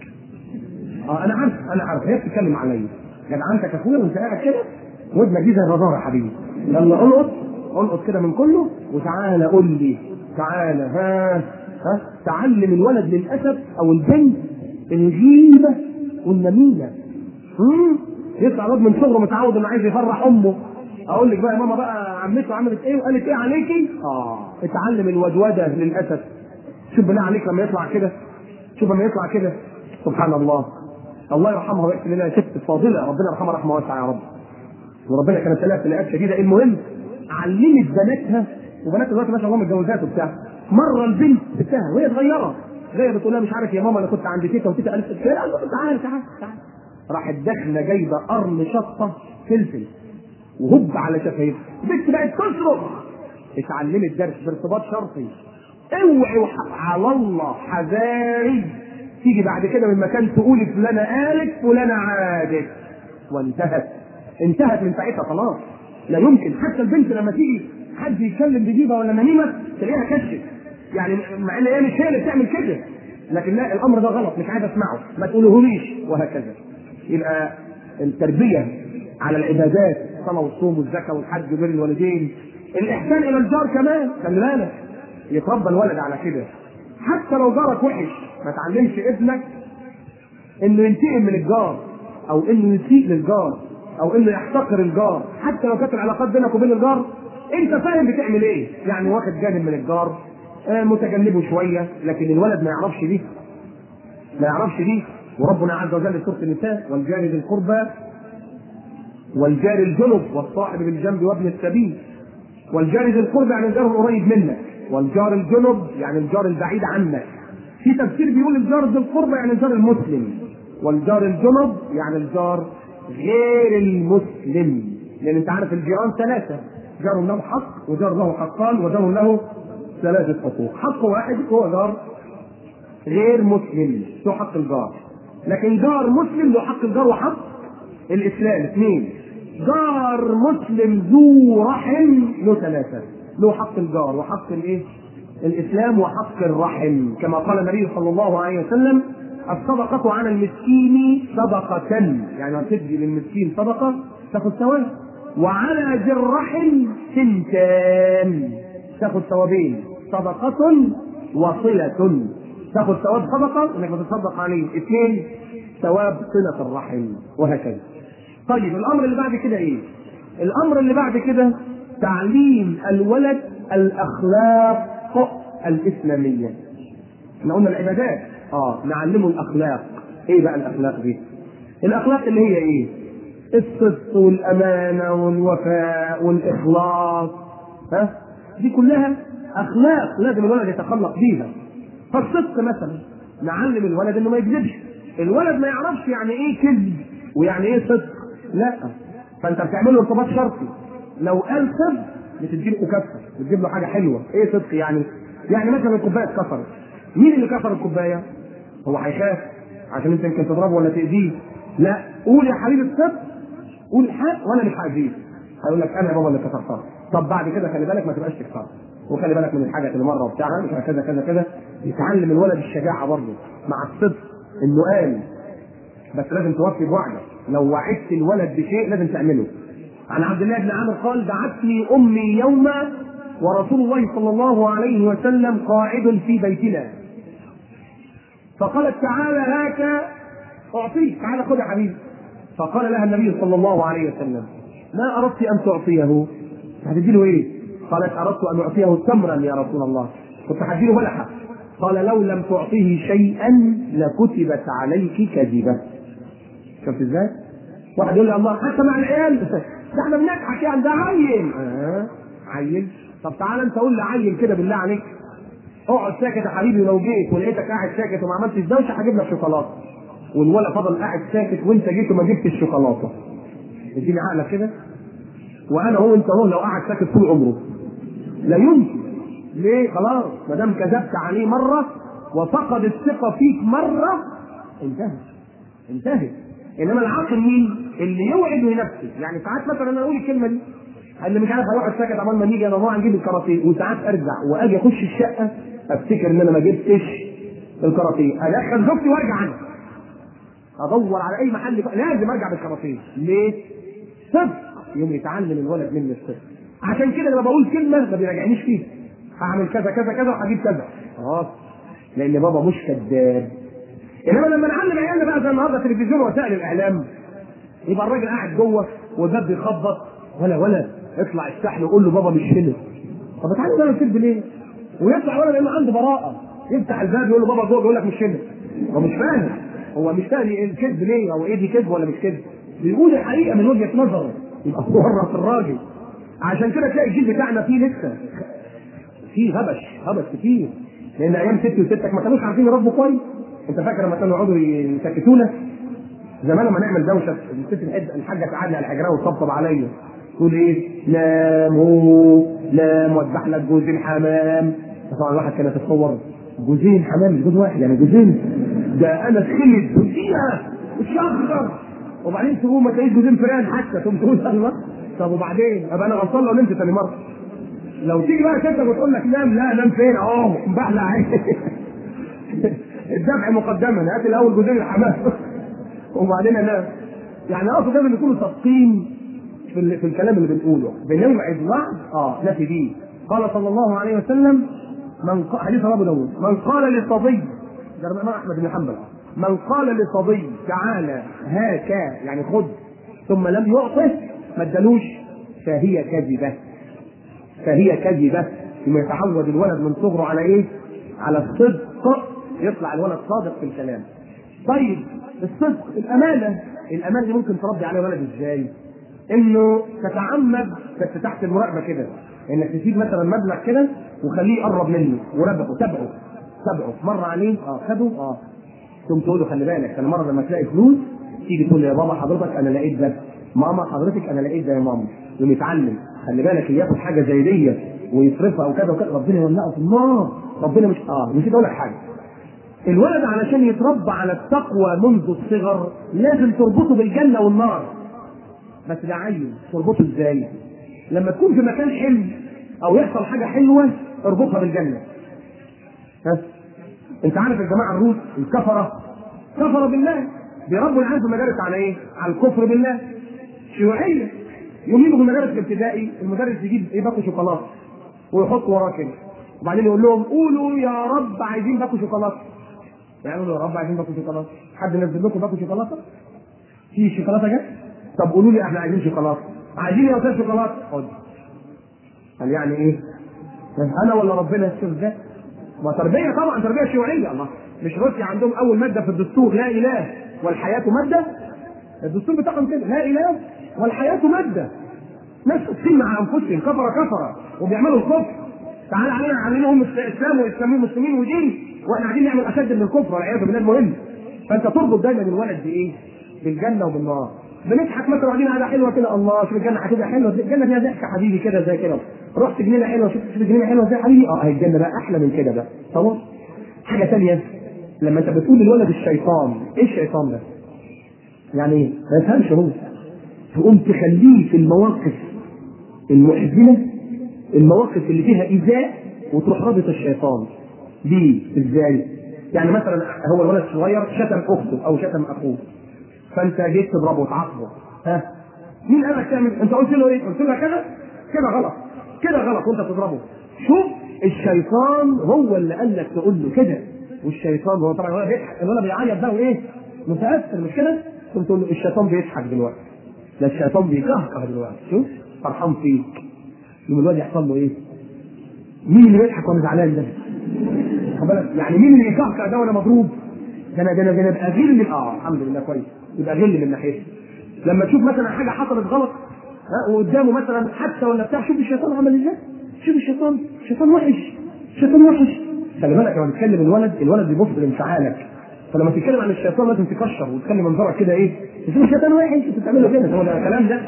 اه انا عارف انا عارف هي بتتكلم عليا جدعنتك يا اخويا وانت قاعد كده ودنك دي زي الرادار يا حبيبي يلا القط القط كده من كله وتعالى قول لي تعالى ها ها تعلم الولد للاسف او البنت الغيبه والنميمه امم يطلع الواد من صغره متعود انه عايز يفرح امه اقول لك بقى يا ماما بقى عمته عملت ايه وقالت ايه عليكي اه اتعلم الودوده للاسف شوف بالله عليك لما يطلع كده شوف لما يطلع كده سبحان الله الله يرحمها ويحسن لنا ست فاضله ربنا يرحمها رحمه واسعه يا رب وربنا كانت لها ابتلاءات شديده المهم علمت بناتها وبنات دلوقتي ما شاء الله متجوزات وبتاع مره البنت بتاعها وهي صغيره جايه بتقول لها مش عارف يا ماما انا كنت عند تيتا وتيتا قالت لي لا تعالى تعالى تعالى راحت داخله جايبه قرن شطه فلفل وهب على شفايفها البنت بقت تصرخ اتعلمت درس بارتباط شرطي اوعي على الله حذاري تيجي بعد كده من مكان تقولي فلانه قالت فلانه عادت وانتهت انتهت من ساعتها خلاص لا يمكن حتى البنت لما تيجي حد يتكلم بجيبه ولا نميمه تلاقيها كشف يعني مع ان هي مش هي اللي بتعمل كده لكن لا الامر ده غلط مش عايز اسمعه ما تقولهوليش وهكذا يبقى التربيه على العبادات الصلاه والصوم والزكاه والحج وبر الوالدين الاحسان الى الجار كمان خلي بالك يتربى الولد على كده حتى لو جارك وحش ما تعلمش ابنك انه ينتقم من الجار او انه يسيء للجار او انه يحتقر الجار حتى لو كانت العلاقات بينك وبين الجار انت فاهم بتعمل ايه يعني واخد جانب من الجار آه متجنبه شويه لكن الولد ما يعرفش دي ما يعرفش دي وربنا عز وجل في سوره النساء والجار ذي القربى والجار الجنب والصاحب بالجنب وابن السبيل والجار ذي القربى يعني الجار القريب منك والجار الجنب يعني الجار البعيد عنك في تفسير بيقول الجار ذي القربى يعني الجار المسلم والجار الجنب يعني الجار غير المسلم لان انت عارف الجيران ثلاثه جار له حق وجار له حقان وجار له ثلاثه حقوق حق واحد هو جار غير مسلم له حق الجار لكن جار مسلم له حق الجار وحق الاسلام اثنين جار مسلم ذو رحم له ثلاثه له حق الجار وحق الايه الاسلام وحق الرحم كما قال النبي صلى الله عليه وسلم الصدقة على المسكين صدقة يعني لما تدي للمسكين صدقة تاخذ ثواب وعلى ذي الرحم سنتان تاخذ ثوابين صدقة وصلة تاخذ ثواب صدقة انك بتتصدق عليه اثنين ثواب صلة الرحم وهكذا طيب الامر اللي بعد كده ايه؟ الامر اللي بعد كده تعليم الولد الاخلاق الاسلاميه احنا قلنا العبادات اه نعلمه الاخلاق ايه بقى الاخلاق دي الاخلاق اللي هي ايه الصدق والامانه والوفاء والاخلاص ها دي كلها اخلاق لازم الولد يتخلق بيها فالصدق مثلا نعلم الولد انه ما يكذبش الولد ما يعرفش يعني ايه كذب ويعني ايه صدق لا فانت بتعمل له ارتباط شرطي لو قال صدق بتديله مكافاه بتجيب له حاجه حلوه ايه صدق يعني يعني مثلا الكوبايه اتكسرت مين اللي كسر الكوبايه هو هيخاف عشان انت يمكن تضربه ولا تاذيه لا قول يا حبيبي الصدق قول الحق وانا مش هاذيك هيقول لك انا يا بابا اللي كسرتها طب بعد كده خلي بالك ما تبقاش تكسرها وخلي بالك من الحاجه اللي مره وبتاع مش كذا كذا كذا يتعلم الولد الشجاعه برضه مع الصدق انه قال بس لازم توفي بوعدك لو وعدت الولد بشيء لازم تعمله عن عبد الله بن عامر قال دعتني امي يوما ورسول الله صلى الله عليه وسلم قاعد في بيتنا فقالت تعالى هاك اعطيك تعالى خذ يا حبيبي فقال لها النبي صلى الله عليه وسلم ما اردت ان تعطيه هتدي له ايه؟ قالت اردت ان اعطيه تمرا يا رسول الله كنت هدي له بلحه قال لو لم تعطيه شيئا لكتبت عليك كذبه شفت ازاي؟ واحد يقول لي الله حتى مع العيال ده احنا بنضحك يعني ده عيل آه عيل طب تعالى انت قول لي عيل كده بالله عليك اقعد ساكت يا حبيبي لو جيت ولقيتك قاعد ساكت وما عملتش دوشه هجيب لك شوكولاته والولد فضل قاعد ساكت وانت جيت وما جبتش الشوكولاته اديني عقلك كده وانا هو انت هو لو قاعد ساكت طول عمره لا يمكن ليه خلاص ما دام كذبت عليه مره وفقد الثقه فيك مره انتهت انتهت انما العاقل مين؟ اللي يوعد لنفسه يعني ساعات مثلا انا اقول الكلمه دي اللي مش عارف هيقعد ساكت عمال ما نيجي انا هو هنجيب الكراتيه وساعات ارجع واجي اخش الشقه افتكر ان انا ما جبتش الكراتيه ادخل زوجتي وارجع عنها ادور على اي محل لازم ارجع بالكراتيه ليه؟ صدق يوم يتعلم الولد مني الصدق عشان كده لما بقول كلمه ما بيراجعنيش فيها هعمل كذا كذا كذا وهجيب كذا خلاص لان بابا مش كذاب انما لما نعلم عيالنا بقى زي النهارده تلفزيون وسائل الاعلام يبقى الراجل قاعد جوه والباب بيخبط ولا ولا اطلع افتح له قول له بابا مش هنا طب تعالى بقى الكذب ليه؟ ويطلع ولا لانه عنده براءه يفتح الباب يقول له بابا جوه يقول لك مش هنا هو مش فاهم هو مش فاهم ايه الكذب ليه او ايه دي كذب ولا مش كذب بيقول الحقيقه من وجهه نظره يبقى ورط الراجل عشان كده تلاقي الجيل بتاعنا فيه لسه فيه هبش هبش كتير لان ايام ستي وستك ما كانوش عارفين يربوا كويس انت فاكر لما كانوا يقعدوا يسكتونا زمان لما نعمل دوشه الست الحاجه تعالي على الحجره وتطبطب عليا تقول ايه نام هو نام واذبح لك جوزين حمام طبعا الواحد كان يتصور جوزين حمام مش جوز واحد يعني جوزين ده انا خلد فيها الشهر وبعدين تقوم ما تلاقيش جوزين فيران حتى تقوم تقول الله طب وبعدين ابقى انا غلطان لو نمت ثاني مره لو تيجي بقى ستك وتقول لك نام لا نام فين اهو بحلق الذبح مقدما هات الاول جوزين الحمام وبعدين انام يعني اقصد لازم يكونوا صادقين في, في الكلام اللي بنقوله بنوعد وعد اه نفي بيه قال صلى الله عليه وسلم من قال حديث ابو داود من قال لصبي ده الامام احمد بن حنبل من قال لصبي تعالى هاك يعني خذ ثم لم يعطه ما ادالوش فهي كذبه فهي كذبه ثم يتعود الولد من صغره على ايه؟ على الصدق يطلع الولد صادق في الكلام. طيب الصدق الامانه الامانه دي ممكن تربي عليها ولد ازاي؟ انه تتعمد بس تحت المراقبه كده انك تسيب مثلا مبلغ كده وخليه يقرب منه وربحه تبعه تبعه مر عليه اه خده اه ثم تقول له خلي بالك انا مره لما تلاقي فلوس تيجي تقول له يا بابا حضرتك انا لقيت ده ماما حضرتك انا لقيت ده يا ماما يقوم يتعلم خلي بالك ياخد حاجه زي دي ويصرفها او كذا وكذا ربنا يولعه في النار ربنا مش اه مش اقول لك حاجه الولد علشان يتربى على التقوى منذ الصغر لازم تربطه بالجنه والنار بس ده عيل تربطه ازاي؟ لما تكون في مكان حلو او يحصل حاجه حلوه اربطها بالجنه. ها؟ انت عارف الجماعه الروس الكفره كفر بالله بيربوا العيال في المدارس على ايه؟ على الكفر بالله شيوعيه يوم يجوا في المدارس الابتدائي المدرس يجيب ايه باكو شوكولاته ويحط وراه كده وبعدين يقول لهم قولوا يا رب عايزين باكو شوكولاته يقولوا يا رب عايزين باكو شوكولاته حد نزل لكم باكو شوكولاته؟ في شوكولاته جت؟ طب قولوا لي احنا عايزين شوكولاته عايزين يا استاذ شوكولاته خد قال يعني ايه؟ انا ولا ربنا الشيخ ده؟ ما تربيه طبعا تربيه شيوعيه الله مش روسيا عندهم اول ماده في الدستور لا اله والحياه ماده الدستور بتاعهم كده لا اله والحياه ماده ناس تقسم مع انفسهم كفره كفره وبيعملوا الكفر تعالى علينا عليهم اسلام واسلاميين مسلمين ودين واحنا قاعدين نعمل اشد من الكفر والعياذ بالله المهم فانت تربط دايما الولد بايه؟ بالجنه وبالنار بنضحك مثلا وقاعدين قاعده حلوه كده الله شوف الجنه هتبقى حلوه الجنه فيها ضحك حبيبي كده زي كده رحت جنينه حلوه شفت شفت جنينه حلوه زي حبيبي اه هي الجنه بقى احلى من كده بقى خلاص حاجه ثانيه لما انت بتقول للولد الشيطان ايه الشيطان ده؟ يعني ايه؟ ما يفهمش هو تقوم تخليه في المواقف المحزنه المواقف اللي فيها ايذاء وتروح رابط الشيطان دي ازاي؟ يعني مثلا هو الولد الصغير شتم اخته او شتم اخوه فانت جيت تضربه وتعاقبه ها مين قال لك تعمل؟ انت قلت له ايه؟ قلت له كذا كده غلط كده غلط وانت تضربه شوف الشيطان هو اللي قال لك تقول له كده والشيطان هو طبعا الولد بيضحك الولد بيعيط بقى وايه؟ متاثر مش كده؟ قلت له الشيطان بيضحك دلوقتي ده الشيطان بيكهكه دلوقتي شوف فرحان فيك يوم الواد يحصل له ايه؟ مين اللي بيضحك وانا زعلان ده؟ خد بالك يعني مين اللي يكهكه ده وانا مضروب؟ ده انا ده انا ده انا ابقى غل من اه الحمد لله كويس يبقى غل من ناحيته لما تشوف مثلا حاجه حصلت غلط ها وقدامه مثلا حتى ولا بتاع شوف الشيطان عمل ازاي شوف الشيطان الشيطان وحش الشيطان وحش خلي بالك لما تتكلم الولد الولد بيبص لانفعالك فلما تتكلم عن الشيطان لازم تكشر وتخلي منظرك كده ايه تشوف الشيطان وحش انت بتعمله كده هو ده الكلام ده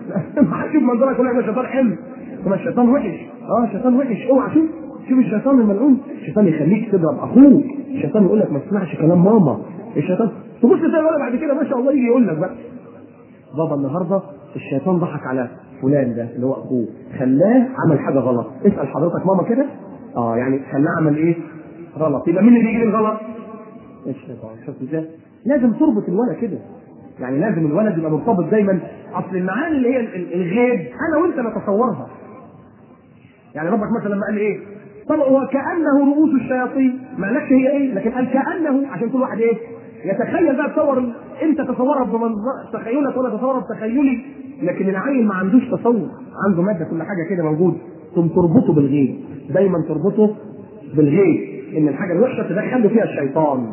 شوف منظرك يقول لك الشيطان حلو ثم الشيطان وحش اه الشيطان وحش اوعى شوف شوف الشيطان الملعون الشيطان يخليك تضرب اخوك الشيطان يقول لك ما تسمعش كلام ماما الشيطان تبص تلاقي الولد بعد كده ما شاء الله يجي يقول لك بقى بابا النهارده الشيطان ضحك على فلان ده اللي هو اخوه خلاه عمل حاجه غلط اسال حضرتك ماما كده اه يعني خلاه عمل ايه غلط يبقى مين اللي بيجي الغلط الشيطان شفت ازاي لازم تربط الولد كده يعني لازم الولد يبقى مرتبط دايما اصل المعاني اللي هي الغيب انا وانت نتصورها يعني ربك مثلا لما قال ايه طبعا وكانه رؤوس الشياطين ما قالكش هي ايه لكن قال كانه عشان كل واحد ايه يتخيل بقى تصور انت تصورها بمنظر تخيلك وانا تصورها بتخيلي لكن العيل ما عندوش تصور عنده ماده كل حاجه كده موجود ثم تربطه بالغيب دايما تربطه بالغيب ان الحاجه الوحشه تدخل فيها الشيطان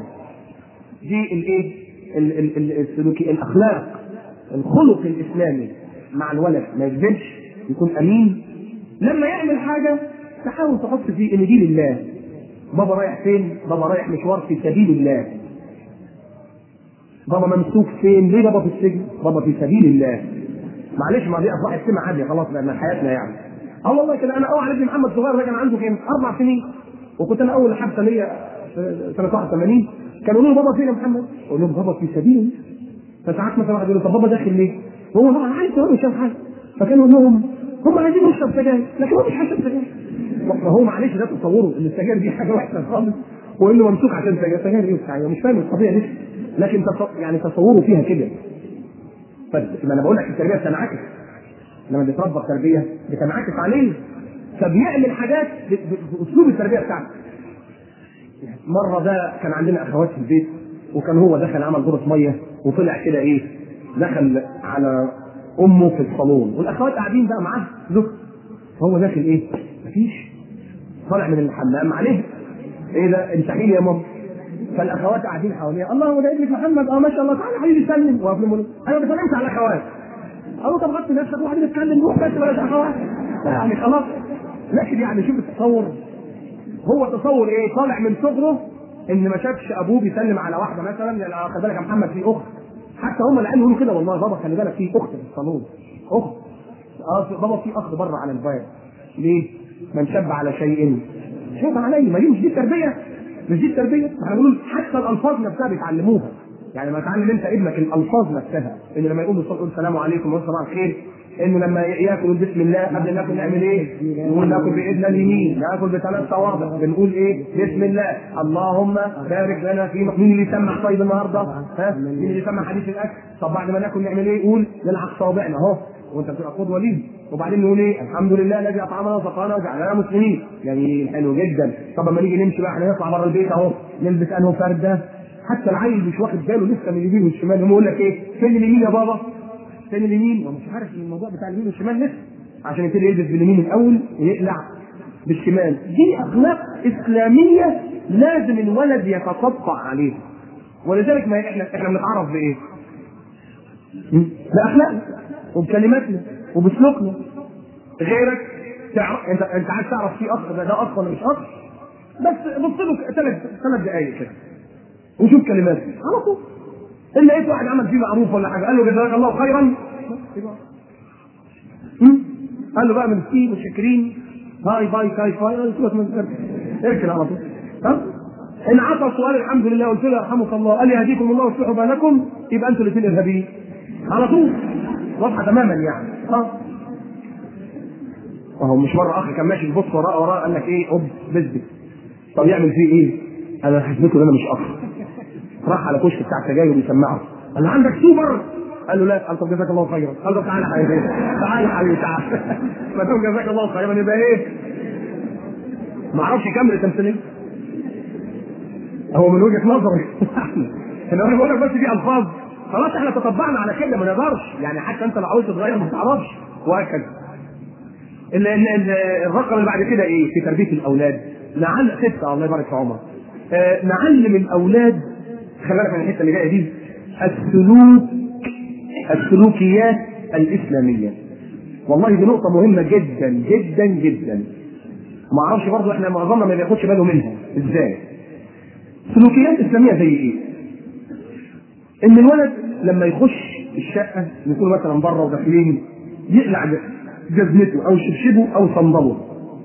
دي الايه السلوكي الاخلاق الخلق الاسلامي مع الولد ما يكذبش يكون امين لما يعمل حاجه تحاول تحط فيه ان دي لله بابا رايح فين؟ بابا رايح مشوار في سبيل الله بابا ممسوك فين؟ ليه بابا في السجن؟ بابا في سبيل الله معلش ما دي اصبحت سمه عاديه خلاص لان حياتنا يعني اه والله كده انا اول ابني محمد صغير ده كان عنده كام؟ اربع سنين وكنت انا اول حادثه ليا سنه 81 كانوا يقولوا بابا فين يا محمد؟ اقول لهم بابا في سبيل الله فساعات مثلا واحد يقول طب بابا داخل ليه؟ هو طبعا عايز هو مش حاجه فكانوا يقول لهم هم عايزين يشرب سجاير لكن هو مش هيشرب سجاير فهو معلش ده تصوره ان السجاير دي حاجه وحشه خالص وانه ممسوك عشان سجاير سجاير ايه وبتاع مش فاهم القضيه لسه لكن يعني تصوره فيها كده فما انا بقول لك التربيه بتنعكس لما بيتربى التربيه بتنعكس عليه فبيعمل حاجات باسلوب التربيه بتاعته مره ده كان عندنا اخوات في البيت وكان هو دخل عمل دورة ميه وطلع كده ايه دخل على امه في الصالون والاخوات قاعدين بقى معاه زوج فهو داخل ايه؟ مفيش طالع من الحمام عليه ايه ده امسحي لي يا ماما فالاخوات قاعدين حواليه الله هو ده ابنك محمد اه ما شاء الله تعالى حبيبي سلم وقف له انا ما بسلمش على الاخوات قالوا طب غطي نفسك وحبيبي اتكلم روح بس بلاش اخوات يعني خلاص لكن يعني شوف التصور هو تصور ايه طالع من صغره ان ما شافش ابوه بيسلم على واحده مثلا يعني خلي بالك يا محمد في اخت حتى هم اللي قالوا يقولوا كده والله بابا خلي بالك في اخت في الصالون اخت اه بابا في اخ بره على الباب ليه؟ من شب على شيء شاب عليه ما دي مش دي التربيه مش دي التربيه ما احنا بنقول حتى الالفاظ نفسها بيتعلموها يعني ما تعلم انت ابنك الالفاظ نفسها ان لما يقول يقول السلام عليكم وصباح الخير انه لما ياكل بسم الله قبل ناكل نعمل ايه؟ نقول ناكل بايدنا اليمين ناكل بثلاث صوابع بنقول ايه؟ بسم الله اللهم بارك لنا في مين اللي يسمع طيب النهارده؟ ها؟ مين اللي يسمع حديث الاكل؟ طب بعد ما ناكل نعمل ايه؟ قول نلعق صوابعنا اهو وانت بتبقى قدوه ليه وبعدين نقول ايه الحمد لله الذي اطعمنا وسقانا وجعلنا مسلمين جميل حلو جدا طب لما نيجي نمشي بقى احنا نطلع بره البيت اهو نلبس انه فرده حتى العيل مش واخد باله لسه من اليمين والشمال يقول لك ايه فين اليمين يا بابا فين اليمين هو مش عارف ان الموضوع بتاع اليمين والشمال لسه عشان يبتدي يلبس باليمين الاول ويقلع بالشمال دي اخلاق اسلاميه لازم الولد يتطبع عليها ولذلك ما احنا احنا بنتعرف بايه؟ باخلاقنا وبكلماتنا وبسلوكنا غيرك تعرف انت انت عايز تعرف في اخ ده ده اخ ولا مش اخ بس بص له ثلاث ثلاث دقائق كده وشوف كلماته على طول ان لقيت واحد عمل فيه معروف ولا حاجه قال له جزاك الله خيرا هم؟ قال له بقى من سي متشكرين باي باي كاي فاي سيبك من كده. اركن على طول ها ان عطى سؤال الحمد لله قلت له يرحمك الله قال يهديكم الله ويصلح بالكم يبقى انتوا الاثنين ارهابيين على طول واضحه تماما يعني ها اهو مش مره اخ كان ماشي يبص وراه وراه قال لك ايه اوب بزبز طب يعمل فيه ايه؟ انا حسيته ان انا مش اخ راح على كشك بتاع السجاير ويسمعه قال له عندك سوبر قال له لا قال طب جزاك الله خيرا قال له تعالى حبيبي تعالى حبيبي تعالى ما دام جزاك الله خيرا يبقى ايه؟ ما اعرفش يكمل التمثيليه هو من وجهه نظري انا بقول لك بس دي الفاظ خلاص احنا تطبعنا على كده ما نقدرش يعني حتى انت لو عاوز تتغير ما تعرفش وهكذا ال- ال- ال- الرقم اللي بعد كده ايه في تربيه الاولاد نعلم سته الله يبارك في عمرك آه نعلم الاولاد خلي بالك من الحته اللي جايه دي السلوك السلوكيات الاسلاميه والله دي نقطه مهمه جدا جدا جدا ما اعرفش برضه احنا معظمنا ما بياخدش باله منها ازاي سلوكيات اسلاميه زي ايه ان الولد لما يخش الشقه نكون مثلا بره وداخلين يقلع جزمته او شبشبه او صندله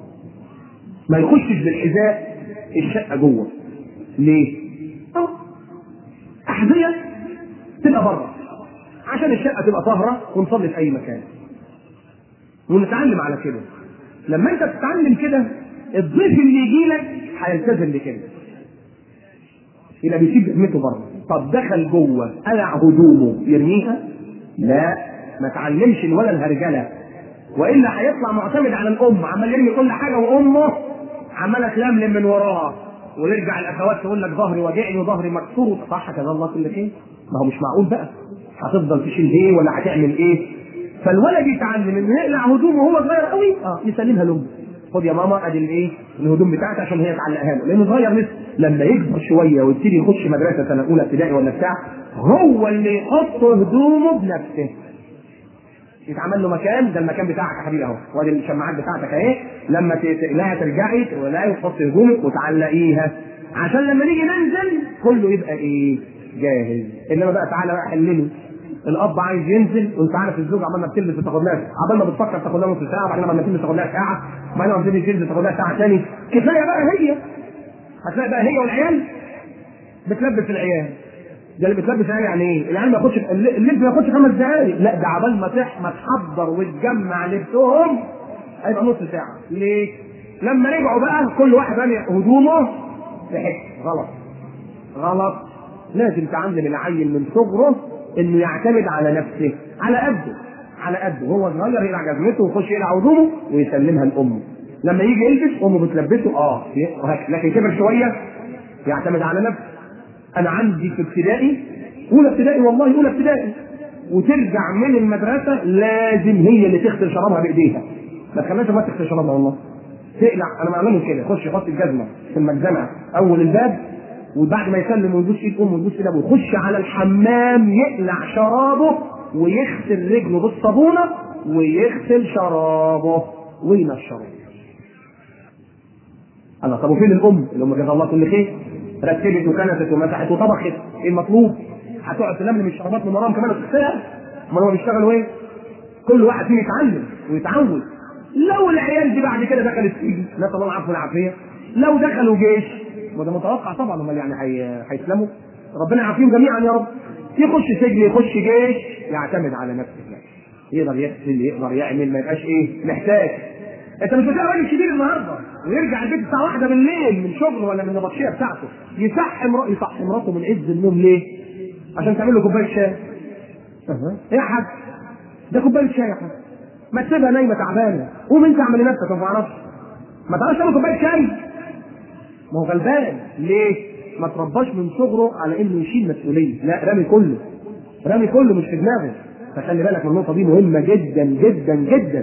ما يخشش بالحذاء الشقه جوه ليه؟ أو احذيه تبقى بره عشان الشقه تبقى طاهره ونصلي في اي مكان ونتعلم على كده لما انت تتعلم كده الضيف اللي يجي لك هيلتزم بكده يبقى بيسيب جزمته بره طب دخل جوه قلع هدومه يرميها لا ما تعلمش الولد الهرجله والا هيطلع معتمد على الام عمال يرمي كل حاجه وامه عماله تلملم من وراها ويرجع الاخوات تقول لك ظهري واجعني وظهري مكسور صح كذا الله كل شيء ما هو مش معقول بقى هتفضل تشيل ايه ولا هتعمل ايه فالولد يتعلم انه يقلع هدومه وهو صغير قوي اه يسلمها لامه خد يا ماما ادي الايه الهدوم بتاعتي عشان هي تعلقها له لانه صغير لسه لما يكبر شويه ويبتدي يخش مدرسه سنه اولى ابتدائي ولا بتاع هو اللي يحط هدومه بنفسه يتعمل له مكان ده المكان بتاعك يا حبيبي اهو وادي الشماعات بتاعتك اهي لما تلاقيها ترجعي تلاقي وتحط هدومك وتعلقيها عشان لما نيجي ننزل كله يبقى ايه جاهز انما بقى تعالى بقى حلله الاب عايز ينزل وانت عارف الزوج عمال ما بتلبس بتاخد لها عمال ما بتفكر تاخد لها نص ساعه بعدين لما تلبس تاخد لها ساعه بعدين لما تبتدي تنزل تاخد لها ساعه ثاني كفايه بقى هي هتلاقي بقى هي والعيال بتلبس العيال ده اللي بتلبس العيال يعني ايه؟ العيال ما ياخدش اللبس ما ياخدش خمس دقايق لا ده عبال ما تح ما تحضر وتجمع لبسهم هيبقى نص ساعه ليه؟ لما رجعوا بقى كل واحد رامي هدومه في حته غلط غلط لازم تعلم العيل من صغره انه يعتمد على نفسه على قده على قده هو صغير يقلع جزمته ويخش يقلع هدومه ويسلمها لامه لما يجي يلبس امه بتلبسه اه لكن كبر شويه يعتمد على نفسه انا عندي في ابتدائي اولى ابتدائي والله اولى ابتدائي وترجع من المدرسه لازم هي اللي تغسل شرابها بايديها ما تخليهاش ما تغسل شرابها والله تقلع انا معلمه كده يخش يحط الجزمه في المجزمه اول الباب وبعد ما يسلم ويبوس ايد امه ويبوس ايد ابوه يخش على الحمام يقلع شرابه ويغسل رجله بالصابونه ويغسل شرابه وينشره الله طب وفين الام اللي هم جزا الله كل خير رتبت وكنست ومسحت وطبخت ايه المطلوب هتقعد تلملم الشرابات من وراهم كمان وتغسلها امال هم بيشتغلوا ايه كل واحد فيهم يتعلم ويتعود لو العيال دي بعد كده دخلت سجن نسال الله العفو والعافيه لو دخلوا جيش وده متوقع طبعا امال يعني هي- هيسلموا ربنا يعافيهم جميعا يا رب يخش سجن يخش جيش يعتمد على نفسه يقدر يغسل يقدر يعمل ما يبقاش ايه محتاج انت مش بتلاقي راجل كبير النهارده ويرجع البيت الساعه واحدة بالليل من شغله ولا من النبطشيه بتاعته يصحي مرا- يصحي مراته من عز النوم ليه؟ عشان تعمل له كوبايه شاي. أها. ايه يا حاج؟ ده كوبايه شاي يا حاج. ما تسيبها نايمه تعبانه، قوم انت اعمل لنفسك ما تعرفش. ما تعرفش تعمل كوبايه شاي؟ ما هو غلبان، ليه؟ ما ترباش من صغره على انه يشيل مسؤوليه، لا رامي كله. رامي كله مش في دماغه. فخلي بالك من النقطه دي مهمه جدا جدا جدا.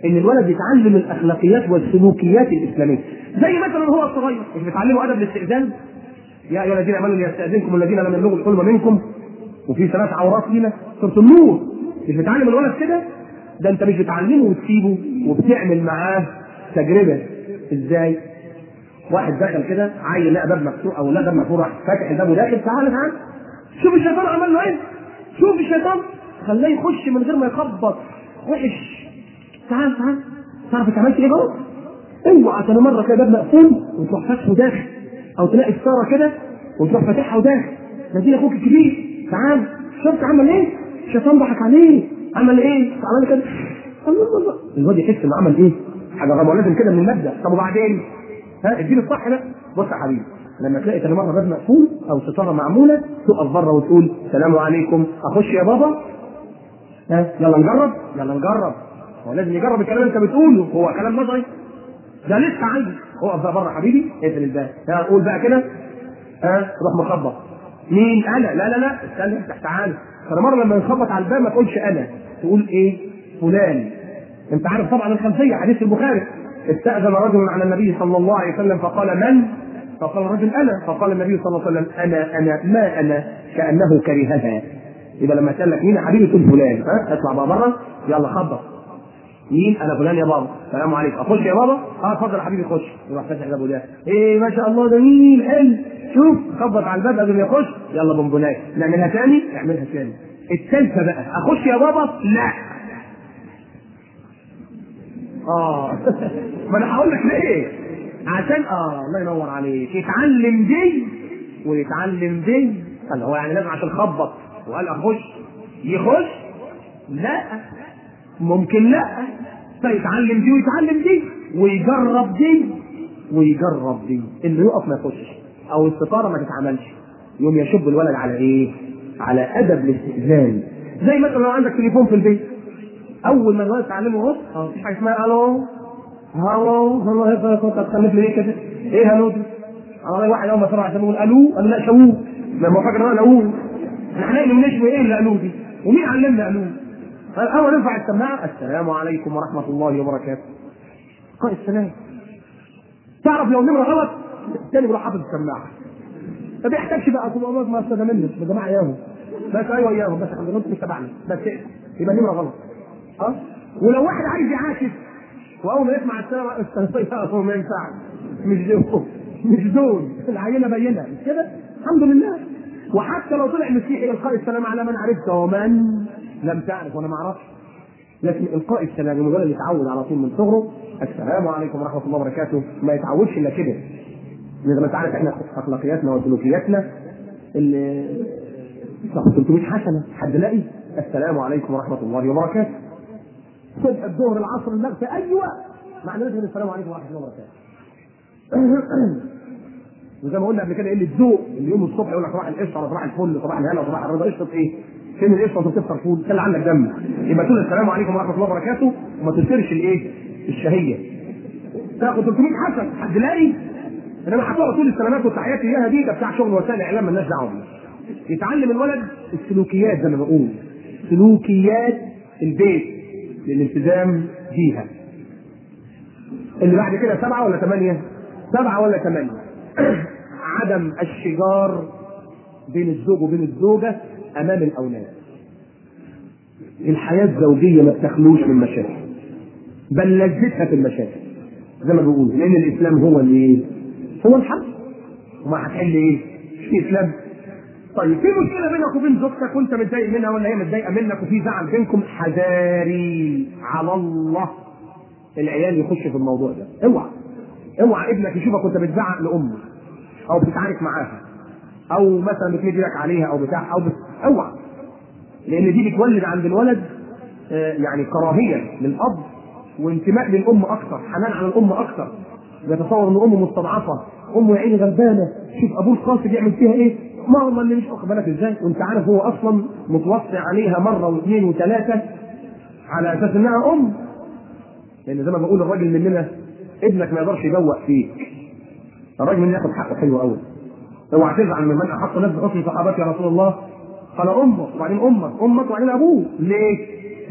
ان الولد يتعلم الاخلاقيات والسلوكيات الاسلاميه زي مثلا هو الصغير مش بتعلمه ادب الاستئذان يا ايها الذين امنوا ليستاذنكم الذين لم يبلغوا الحلم منكم وفي ثلاث عورات لنا سوره النور مش بتعلم الولد كده ده انت مش بتعلمه وتسيبه وبتعمل معاه تجربه ازاي واحد دخل كده عيل لقى باب مفتوح او لقى باب مفتوح راح فاتح الباب وداخل تعالى تعالى شوف الشيطان عمل له ايه شوف الشيطان خلاه يخش من غير ما يخبط وحش تعال تعال تعرف عملت ايه جوه؟ اوعى تاني مره كده باب مقفول وتروح فاتحه داخل او تلاقي ستاره كده وتروح فاتحها وداخل نادي اخوك الكبير تعال شفت عمل ايه؟ الشيطان ضحك عليه عمل ايه؟ عمل كده الله الله الله الواد يحس انه عمل ايه؟ حاجه غلط لازم كده من المبدا طب وبعدين؟ ها اديني الصح ده بص يا حبيبي لما تلاقي تاني مره باب مقفول او ستاره معموله تقف بره وتقول السلام عليكم اخش يا بابا ها يلا نجرب يلا نجرب هو لازم يجرب الكلام اللي انت بتقوله هو كلام نظري ده لسه عندي اقف بقى بره حبيبي اقفل الباب ها قول بقى كده ها روح مخبط مين انا لا لا لا استنى افتح تعالى فانا مره لما يخبط على الباب ما تقولش انا تقول ايه فلان انت عارف طبعا الخلفيه حديث البخاري استاذن رجل على النبي صلى الله عليه وسلم فقال من فقال الرجل انا فقال النبي صلى الله عليه وسلم انا انا ما انا كانه كرهها يبقى لما اسالك مين يا حبيبي تقول فلان ها اطلع بقى بره يلا خبط مين انا فلان يا بابا السلام عليكم اخش يا بابا اه اتفضل يا حبيبي خش يروح فاتح الباب ده ايه ما شاء الله جميل حلو شوف خبط على الباب قبل ما يخش يلا بونبونات نعملها تاني اعملها تاني الثالثه بقى اخش يا بابا لا اه ما انا هقول لك ليه عشان اه الله ينور عليك يتعلم دي ويتعلم دي قال هو يعني لازم عشان خبط وقال اخش يخش لا ممكن لا فيتعلم دي ويتعلم دي ويجرب دي ويجرب دي اللي يقف ما يخشش او الستاره ما تتعملش يوم يشب الولد على ايه؟ على ادب الاستئذان زي مثلا لو عندك تليفون في البيت اول ما الولد تعلمه بص اه مفيش حاجه اسمها الو هلو هلو هيك كنت هتخلف لي ايه كده؟ ايه هلو دي؟ اه واحد اول ما سمع عشان يقول الو قال لا شووه ما هو فاكر ان انا الو احنا هنعمل نشوي ايه اللي الو دي؟ ومين علمنا الو؟ قال اول ينفع السماعه السلام عليكم ورحمه الله وبركاته قال السلام تعرف لو نمره غلط الثاني بيروح حاطط السماعه ما بيحتاجش بقى تبقى ما استاذ منك يا جماعه اياهم بس ايوه اياهم بس عند النص مش تبعنا بس يبقى نمره غلط اه ولو واحد عايز يعاكس واول ما يسمع السلام استنصيره ما ينفعش مش دول مش دول العينه بينه مش كده الحمد لله وحتى لو طلع مسيحي القاء السلام على من عرفت ومن لم تعرف وانا ما اعرفش لكن القاء السلام المجرد يتعود على طول من صغره السلام عليكم ورحمه الله وبركاته ما يتعودش الا كده زي ما انت عارف احنا اخلاقياتنا وسلوكياتنا اللي 300 حسنه حد لاقي السلام عليكم ورحمه الله وبركاته صبح الظهر العصر المغرب اي وقت معنى لازم السلام عليكم ورحمه الله وبركاته وزي ما قلنا قبل كده قله ذوق اللي يوم الصبح يقول لك صباح القشطه ولا صباح الفل صباح الهنا وصباح الرضا قشطه ايه؟ فين القشطه وانت بتفطر فول؟ خلي عندك دم يبقى تقول السلام عليكم ورحمه الله وبركاته وما تثيرش الايه؟ الشهيه تاخد 300 حسن حد لاقي انما هتقعد تقول السلامات والتحيات اياها دي ده بتاع شغل وسائل الاعلام مالناش دعوه بيه يتعلم الولد السلوكيات زي ما بقول سلوكيات البيت للالتزام بيها اللي بعد كده سبعه ولا ثمانيه؟ سبعه ولا ثمانيه عدم الشجار بين الزوج وبين الزوجه امام الاولاد الحياه الزوجيه ما بتخلوش من مشاكل بل لذتها في المشاكل زي ما بيقولوا لان الاسلام هو اللي هو الحق وما هتحل ايه؟ مش في اسلام طيب في مشكله بينك وبين زوجتك وانت متضايق منها ولا هي متضايقه منك وفي زعل بينكم حذاري على الله العيال يخش في الموضوع ده اوعى اوعى ابنك يشوفك وانت بتزعق لامه او بتتعارك معاها او مثلا بتمد ايدك عليها او بتاع او بت... اوعى لان دي بتولد عند الولد آه يعني كراهيه للاب وانتماء للام اكثر حنان على الام اكثر يتصور ان امه مستضعفه امه يا عيني غلبانه شوف ابوه القاسي بيعمل فيها ايه ماما اللي مش واخد بالك ازاي وانت عارف هو اصلا متوصي عليها مره واثنين وثلاثه على اساس انها ام لان زي ما بقول الراجل مننا ابنك ما يقدرش يبوق فيك الراجل مننا ياخد حقه حلو قوي اوعى تزعل من من احط نفس حسن صحابتي يا رسول الله قال امك وبعدين امك امك وبعدين ابوك ليه؟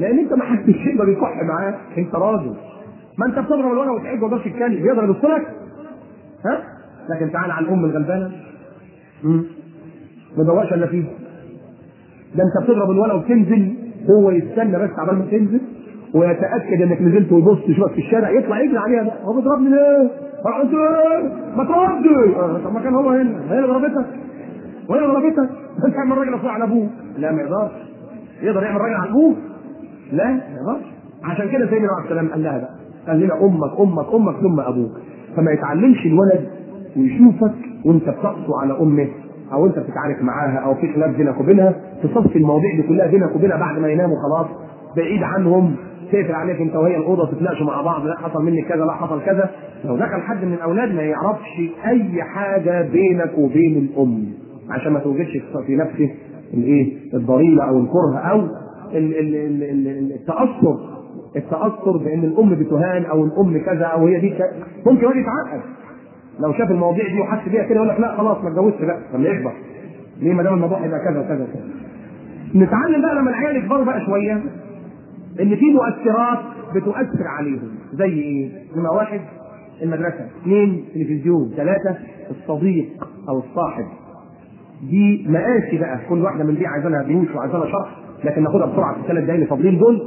لان انت ما حدش يقدر يكح معاه انت راجل ما انت بتضرب الولد وتحب ما يقدرش يتكلم يقدر يبص لك ها لكن تعال على الام الغلبانه مم. ما دوقش الا فيه ده انت بتضرب الولد وتنزل هو يستنى بس عبال ما تنزل ويتاكد انك نزلت ويبص يشوفك في الشارع يطلع يجري عليها بقى هو بيضربني ليه؟ اه انت ايه؟ ما تردي آه، طب ما كان هو هنا هي اللي ضربتك وهي اللي ضربتك بس يعمل راجل اصلا على ابوه لا ما يقدرش يقدر يعمل راجل على ابوه لا ما يقدرش عشان كده سيدنا عليه السلام قال لها بقى قال لنا امك امك امك ثم ابوك فما يتعلمش الولد ويشوفك وانت بتقسو على امه او انت بتتعارك معاها او في خلاف بينك وبينها تصفي المواضيع دي كلها بينك وبينها بعد ما يناموا خلاص بعيد عنهم تقفل عليك انت وهي الاوضه تتناقشوا مع بعض لا حصل مني كذا لا حصل كذا لو دخل حد من الاولاد ما يعرفش اي حاجه بينك وبين الام عشان ما توجدش في نفسه الايه الضريبه او الكره او ال- ال- ال- ال- التاثر التاثر بان الام بتهان او الام كذا او هي دي ك- ممكن الواحد يتعقد لو شاف المواضيع دي وحس بيها كده يقول لك لا خلاص ما اتجوزش بقى لما يكبر ليه ما دام الموضوع هيبقى كذا وكذا وكذا نتعلم بقى لما العيال يكبروا بقى شويه ان في مؤثرات بتؤثر عليهم زي ايه؟ نمرة واحد المدرسة، اثنين تلفزيون، ثلاثة الصديق أو الصاحب. دي مقاسي بقى كل واحدة من دي عايزة لها بيوش وعايزة لها شرح لكن ناخدها بسرعة في الثلاث دقايق اللي فاضلين دول.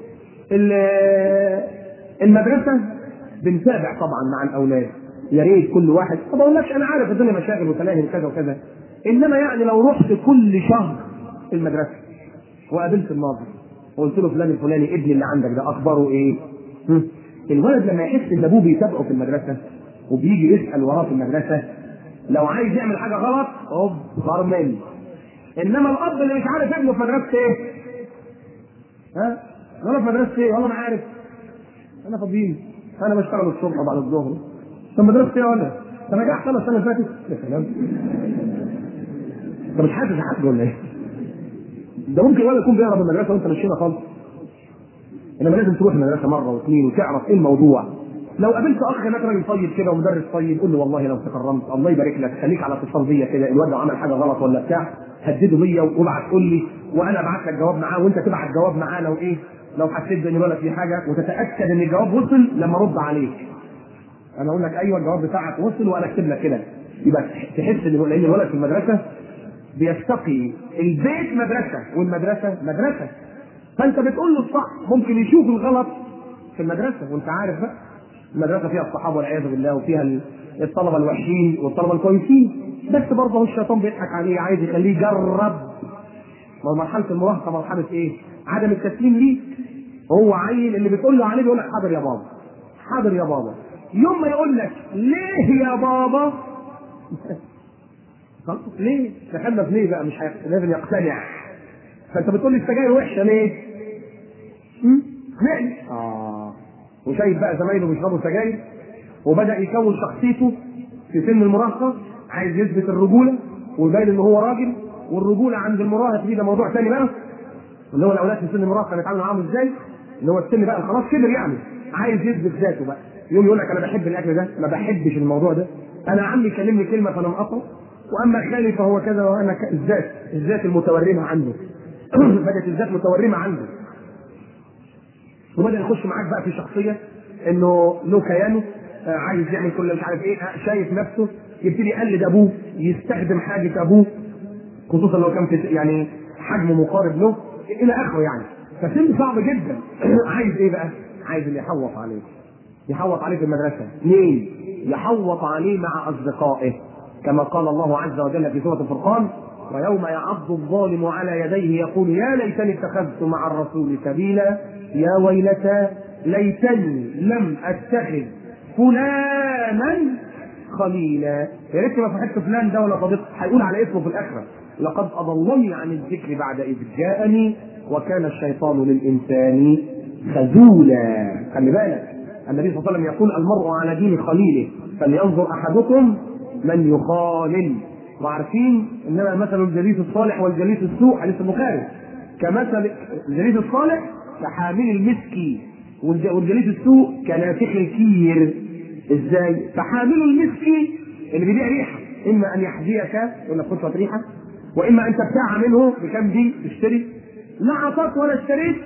ال- المدرسة بنتابع طبعا مع الأولاد يا ريت كل واحد ما بقولكش أنا عارف الدنيا مشاغل وتلاهي وكذا وكذا إنما يعني لو رحت كل شهر المدرسة وقابلت الناظر وقلت له فلان الفلاني ابني اللي عندك ده اخباره ايه؟ هم؟ الولد لما يحس ان ابوه بيتابعه في المدرسه وبيجي يسال وراه في المدرسه لو عايز يعمل حاجه غلط اوب فرمل انما الاب اللي مش عارف ابنه في مدرسه ايه؟ ها؟ انا في مدرسه ايه؟ والله ما عارف انا فاضيين انا بشتغل الصبح وبعد الظهر طب مدرسه ايه ولا؟ انا نجحت انا السنه اللي فاتت يا سلام انت مش حاسس حاجه ولا ايه؟ ده ممكن ولا يكون بيهرب من المدرسه وانت ماشيين خالص انما لازم تروح المدرسه مره واثنين وتعرف ايه الموضوع لو قابلت اخ هناك راجل طيب كده ومدرس طيب قول له والله لو تكرمت الله يبارك لك خليك على اتصال بيا كده الواد لو عمل حاجه غلط ولا بتاع هدده بيا وابعت قول لي وانا ابعت لك جواب معاه وانت تبعت جواب معاه لو ايه لو حسيت بان الولد في حاجه وتتاكد ان الجواب وصل لما ارد عليك انا اقول لك ايوه الجواب بتاعك وصل وانا اكتب لك كده يبقى تحس ان لان الولد في المدرسه بيستقي البيت مدرسه والمدرسه مدرسه فانت بتقول له الصح ممكن يشوف الغلط في المدرسه وانت عارف بقى المدرسه فيها الصحابه والعياذ بالله وفيها الطلبه الوحشين والطلبه الكويسين بس برضه هو الشيطان بيضحك عليه عايز يخليه يجرب ما هو مرحله المراهقه مرحله ايه؟ عدم التسليم ليك هو عيل اللي بتقول له عليه بيقول لك حاضر يا بابا حاضر يا بابا يوم ما يقول لك ليه يا بابا خلاص ليه؟ تخلف ليه بقى مش هي... لازم يقتنع فانت بتقول لي السجاير وحشه ليه؟ هم؟ ليه؟ اه وشايف بقى زمايله بيشربوا سجاير وبدا يكون شخصيته في سن المراهقه عايز يثبت الرجوله ويبين ان هو راجل والرجوله عند المراهق دي ده موضوع ثاني بقى اللي هو الاولاد في سن المراهقه نتعامل معاهم ازاي؟ اللي هو السن بقى خلاص كبر يعني عايز يثبت ذاته بقى يوم يقول لك انا بحب الاكل ده ما بحبش الموضوع ده انا عمي كلمني كلمه فانا مقطعه واما خالي فهو كذا وانا ك... الذات الذات المتورمه عنده بدات الذات متورمه عنده وبدا يخش معاك بقى في شخصيه انه له كيانه آه عايز يعمل كل مش عارف ايه آه شايف نفسه يبتدي يقلد ابوه يستخدم حاجه ابوه خصوصا لو كان في يعني حجمه مقارب له الى اخره يعني فسن صعب جدا عايز ايه بقى؟ عايز اللي يحوط عليه يحوط عليه في المدرسه اثنين يحوط عليه مع اصدقائه كما قال الله عز وجل في سوره الفرقان ويوم يعض الظالم على يديه يقول يا ليتني اتخذت مع الرسول سبيلا يا ويلتى ليتني لم اتخذ فلانا خليلا يا ريت ما صاحبت فلان ده ولا صديق هيقول على اسمه في الاخره لقد اضلني عن الذكر بعد اذ جاءني وكان الشيطان للانسان خذولا خلي بالك النبي صلى الله عليه وسلم يقول المرء على دين خليله فلينظر احدكم من يخالل وعارفين انما مثل الجليس الصالح والجليس السوء حديث البخاري كمثل الجليس الصالح كحامل المسك والجليس السوء كنافخ الكير ازاي؟ فحامل المسك اللي بيبيع ريحه اما ان يحذيك يقول لك خد ريحه واما ان تبتاع منه بكم دي تشتري لا عطاك ولا اشتريت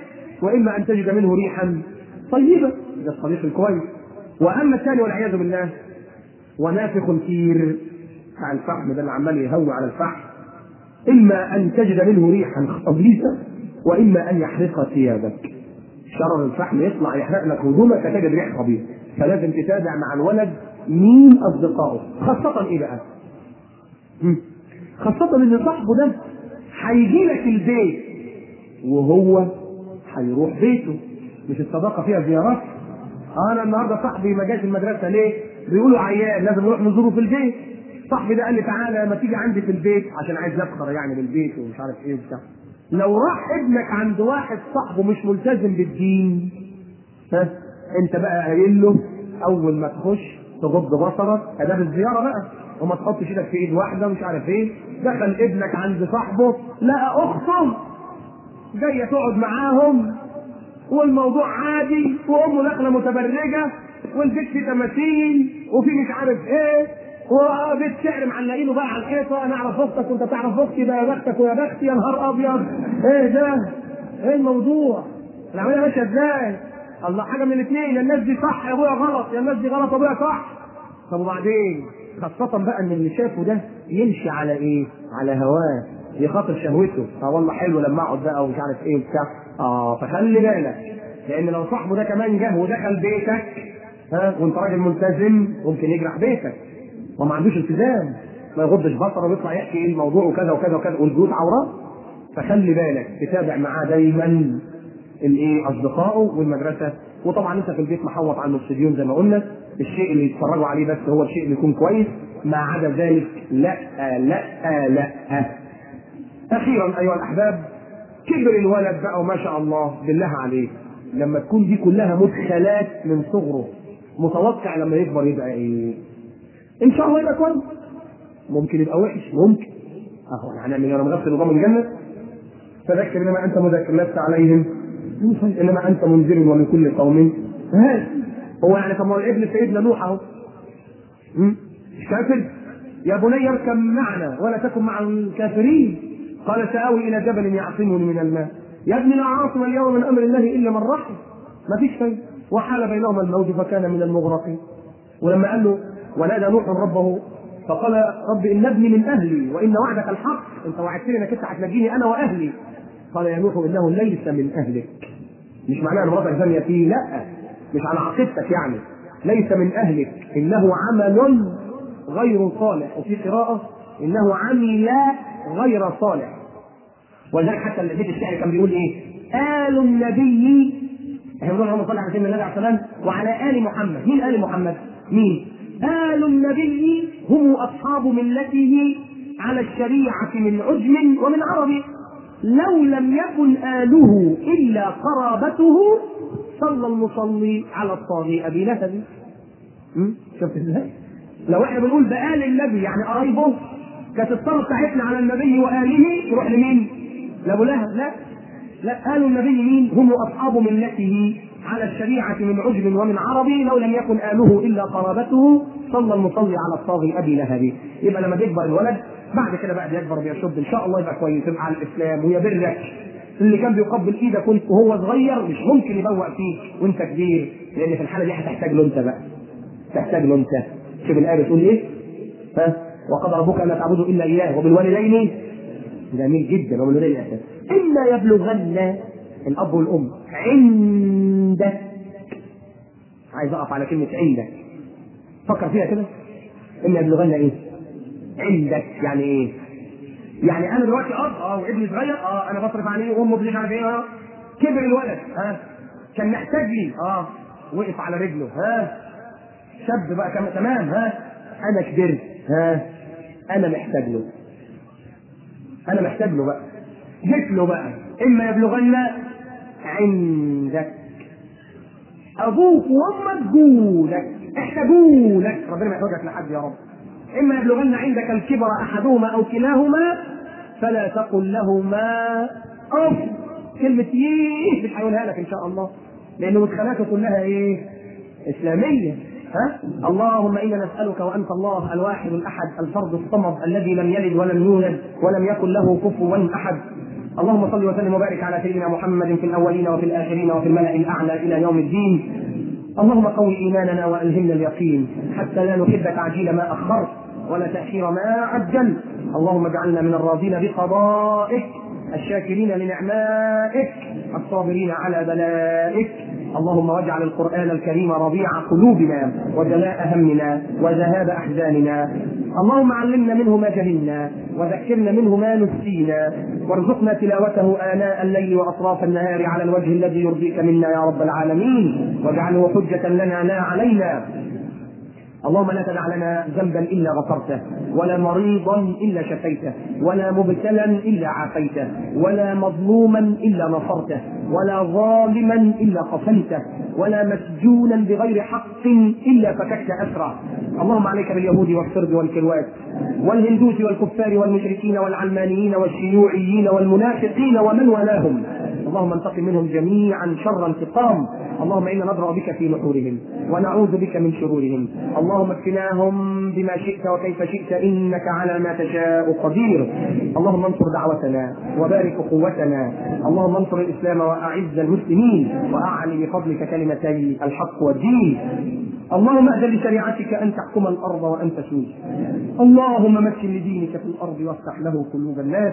واما ان تجد منه ريحا طيبه ده الصديق الكويس واما الثاني والعياذ بالله ونافخ كير بتاع الفحم ده اللي عمال يهوي على الفحم اما ان تجد منه ريحا خبيثه واما ان يحرق ثيابك شرر الفحم يطلع يحرق لك هدومك فتجد ريح خبيث فلازم تتابع مع الولد مين اصدقائه خاصه ايه بقى؟ مم. خاصة ان صاحبه ده هيجي لك البيت وهو هيروح بيته مش الصداقة فيها زيارات انا النهارده صاحبي ما جاش المدرسة ليه؟ بيقولوا عيان لازم نروح نزوره في البيت صاحبي ده قال لي تعالى ما تيجي عندي في البيت عشان عايز يفخر يعني بالبيت ومش عارف ايه وبتاع لو راح ابنك عند واحد صاحبه مش ملتزم بالدين ها انت بقى قايل له اول ما تخش تغض بصرك اداب الزياره بقى وما تحطش ايدك في ايد واحده ومش عارف ايه دخل ابنك عند صاحبه لقى اخته جايه تقعد معاهم والموضوع عادي وامه داخله متبرجه والبيت فيه تماثيل وفي مش عارف ايه وبيت شعر معلقينه بقى على الحيطه انا اعرف اختك وانت تعرف اختي ده يا بختك ويا بختي يا نهار ابيض ايه ده؟ ايه الموضوع؟ العمليه ماشيه ازاي؟ الله حاجه من الاثنين يا الناس دي صح يا ابويا غلط يا الناس دي غلط يا ابويا صح طب وبعدين خاصة بقى ان اللي شافه ده يمشي على ايه؟ على هواه يخاطر شهوته اه والله حلو لما اقعد بقى ومش عارف ايه وبتاع اه فخلي بالك لان لو صاحبه ده كمان جه ودخل بيتك ها وانت راجل ملتزم ممكن يجرح بيتك وما عندوش التزام ما يغضش بصره ويطلع يحكي ايه الموضوع وكذا وكذا وكذا والبيوت عورات فخلي بالك تتابع معاه دايما الايه اصدقائه والمدرسه وطبعا انت في البيت محوط عن الصبيون زي ما قلنا الشيء اللي يتفرجوا عليه بس هو الشيء اللي يكون كويس ما عدا ذلك لا لا لا اخيرا ايها الاحباب كبر الولد بقى وما شاء الله بالله عليك لما تكون دي كلها مدخلات من صغره متوقع لما يكبر يبقى ايه ان شاء الله يبقى كويس ممكن يبقى وحش ممكن اهو يعني من انا مغفل نظام الجنه فذكر انما انت مذكر لست عليهم انما انت منذر ولكل قوم هاد هو يعني طب ما هو ابن سيدنا نوح اهو مش كافر يا بني اركب معنا ولا تكن مع الكافرين قال سآوي إلى جبل يعصمني من الماء يا ابني لا عاصم اليوم من أمر الله إلا من رحم ما فيش شيء وحال بينهما الموج فكان من المغرقين ولما قال له ونادى نوح ربه فقال رب إن ابني من أهلي وإن وعدك الحق أنت وعدتني إنك أنت هتنجيني أنا وأهلي قال يا نوح إنه ليس من أهلك مش معناها ان مراتك زانيه فيه لا مش على عقيدتك يعني ليس من اهلك انه عمل غير صالح وفي قراءه انه عمل غير صالح ولذلك حتى البيت الشعري كان بيقول ايه؟ آل النبي احنا بنقول اللهم صل على سيدنا النبي عليه السلام وعلى آل محمد، مين آل محمد؟ مين؟ آل النبي هم أصحاب ملته على الشريعة من عجم ومن عرب لو لم يكن آله إلا قرابته صلى المصلي على الطاغي أبي لهب شفت ازاي؟ لو احنا بنقول بآل النبي يعني قرايبه كانت الصلاة بتاعتنا على النبي وآله تروح لمين؟ لأبو لهب لا لا آل النبي مين؟ هم أصحاب ملته على الشريعة من عجب ومن عرب لو لم يكن آله إلا قرابته صلى المصلي على الطاغي أبي لهب يبقى لما بيكبر الولد بعد كده بقى بيكبر بيشد ان شاء الله يبقى كويس يبقى على الاسلام ويبرك اللي كان بيقبل ايدك وانت وهو صغير مش ممكن يبوق فيك وانت كبير لان في الحاله دي هتحتاج له انت بقى تحتاج له انت شوف الايه بتقول ايه؟ ها وقضى ربك الا تعبدوا الا اياه وبالوالدين جميل جدا وبالوالدين احسان اما يبلغن الاب والام عندك عايز اقف على كلمه عندك فكر فيها كده اما يبلغن ايه؟ عندك يعني ايه؟ يعني انا دلوقتي اب اه وابني صغير اه انا بصرف عليه وامه مش عارف ايه اه كبر الولد ها كان محتاج لي اه وقف على رجله ها شاب بقى كم تمام ها انا كبرت ها انا محتاج له انا محتاج له بقى جيت له بقى اما يبلغن عندك ابوك وامك جولك احتاجولك ربنا ما يحتاجك لحد يا رب اما يبلغن عندك الكبر احدهما او كلاهما فلا تقل لهما اف كلمة ييه مش هيقولها لك ان شاء الله لان مدخلاته كلها ايه؟ اسلامية ها؟ اللهم انا نسالك وانت الله الواحد الاحد الفرد الصمد الذي لم يلد ولم يولد ولم يكن له كفوا احد اللهم صل وسلم وبارك على سيدنا محمد في الاولين وفي الاخرين وفي الملا الاعلى الى يوم الدين اللهم قوي ايماننا والهمنا اليقين حتى لا نحب تعجيل ما اخرت ولا تاخير ما عجلت اللهم اجعلنا من الراضين بقضائك الشاكرين لنعمائك الصابرين على بلائك اللهم واجعل القرآن الكريم ربيع قلوبنا وجلاء همنا وذهاب أحزاننا اللهم علمنا منه ما جهلنا وذكرنا منه ما نسينا وارزقنا تلاوته آناء الليل وأطراف النهار على الوجه الذي يرضيك منا يا رب العالمين واجعله حجة لنا لا علينا اللهم لا تدع لنا ذنبا الا غفرته ولا مريضا الا شفيته ولا مبتلا الا عافيته ولا مظلوما الا نصرته ولا ظالما الا قتلته ولا مسجونا بغير حق الا فككت اسره اللهم عليك باليهود والصرب والكروات والهندوس والكفار والمشركين والعلمانيين والشيوعيين والمنافقين ومن والاهم اللهم انتقم منهم جميعا شر انتقام اللهم انا نبرا بك في نحورهم ونعوذ بك من شرورهم اللهم اكفناهم بما شئت وكيف شئت انك على ما تشاء قدير اللهم انصر دعوتنا وبارك قوتنا اللهم انصر الاسلام واعز المسلمين واعلي بفضلك كلمتي الحق والدين اللهم اذن لشريعتك ان تحكم الارض وان تسود اللهم مكن لدينك في الارض وافتح له قلوب الناس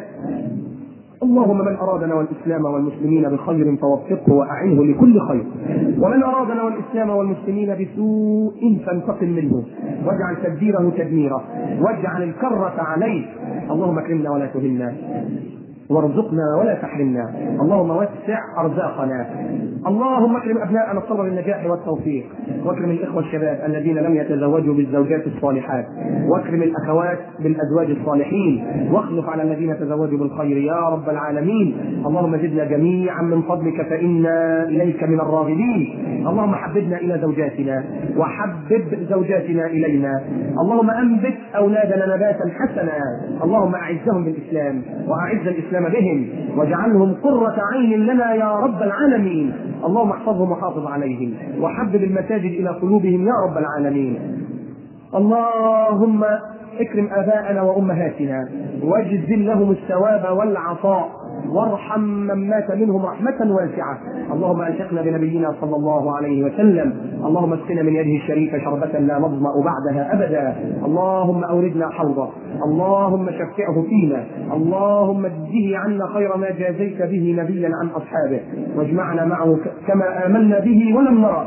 اللهم من ارادنا والاسلام والمسلمين بخير فوفقه واعنه لكل خير ومن ارادنا والاسلام والمسلمين بسوء فانتقم منه واجعل تدبيره تدميره واجعل الكره عليه اللهم اكرمنا ولا تهنا وارزقنا ولا تحرمنا اللهم وسع ارزاقنا اللهم اكرم ابناءنا الطلبه بالنجاح والتوفيق واكرم الاخوه الشباب الذين لم يتزوجوا بالزوجات الصالحات واكرم الاخوات بالازواج الصالحين واخلف على الذين تزوجوا بالخير يا رب العالمين اللهم زدنا جميعا من فضلك فانا اليك من الراغبين اللهم حببنا الى زوجاتنا وحبب زوجاتنا الينا اللهم انبت اولادنا نباتا حسنا اللهم اعزهم بالاسلام واعز الاسلام بهم واجعلهم قرة عين لنا يا رب العالمين اللهم احفظهم وحافظ عليهم وحبب المساجد الى قلوبهم يا رب العالمين اللهم اكرم اباءنا وامهاتنا واجزل لهم الثواب والعطاء وارحم من مات منهم رحمة واسعة اللهم ألحقنا بنبينا صلى الله عليه وسلم اللهم اسقنا من يده الشريفة شربة لا نظمأ بعدها أبدا اللهم أوردنا حوضه اللهم شفعه فينا اللهم اجزه عنا خير ما جازيت به نبيا عن أصحابه واجمعنا معه كما آمنا به ولم نرى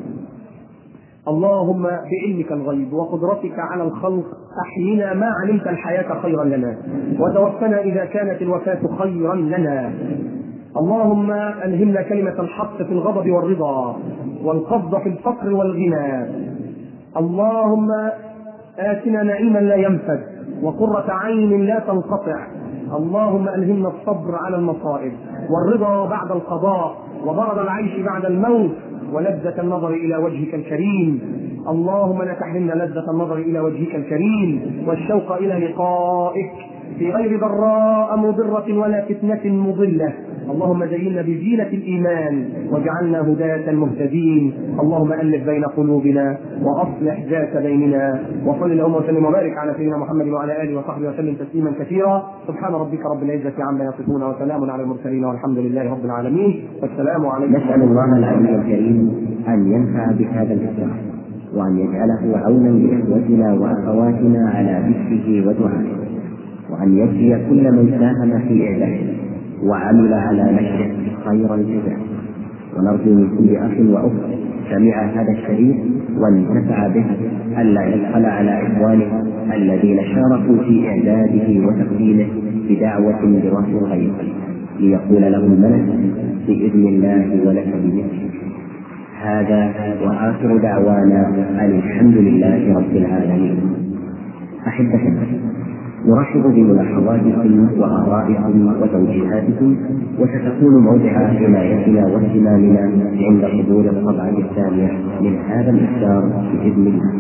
اللهم بعلمك الغيب وقدرتك على الخلق احينا ما علمت الحياه خيرا لنا وتوفنا اذا كانت الوفاه خيرا لنا اللهم الهمنا كلمه الحق في الغضب والرضا والقبض في الفقر والغنى اللهم اتنا نعيما لا ينفد وقره عين لا تنقطع اللهم الهمنا الصبر على المصائب والرضا بعد القضاء وبرد العيش بعد الموت ولذة النظر إلى وجهك الكريم اللهم لا تحرمنا لذة النظر إلى وجهك الكريم والشوق إلى لقائك في غير ضراء مضرة ولا فتنة مضلة اللهم زينا بزينة الإيمان واجعلنا هداة مهتدين اللهم ألف بين قلوبنا وأصلح ذات بيننا وصل اللهم وسلم وبارك على سيدنا محمد وعلى آله وصحبه وسلم تسليما كثيرا سبحان ربك رب العزة عما يصفون وسلام على المرسلين والحمد لله رب العالمين والسلام عليكم نسأل الله العلي الكريم أن ينفع بهذا الإصلاح وأن يجعله عونا لإخوتنا وأخواتنا على ذكره ودعائه وأن يجزي كل من ساهم في إعداده وعمل على نشره خير الجزاء ونرجو من كل أخ وأخت سمع هذا الشريف وانتفع به ألا يبخل على إخوانه الذين شاركوا في إعداده وتقديمه بدعوة برفع الغيب ليقول له الملك بإذن الله ولك بمثله هذا وآخر دعوانا أن الحمد لله رب العالمين أحبتنا نرحب بملاحظاتكم وآرائكم وتوجيهاتكم وستكون موضع عنايتنا واهتمامنا عند حضور الطبعة الثانية من هذا الإصدار بإذن الله.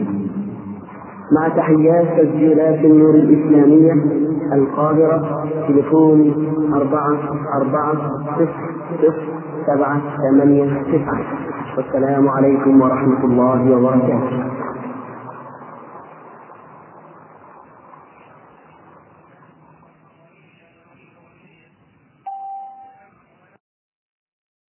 مع تحيات تسجيلات النور الإسلامية القاهرة تليفون أربعة أربعة صفر صفر سبعة ثمانية تسعة والسلام عليكم ورحمة الله وبركاته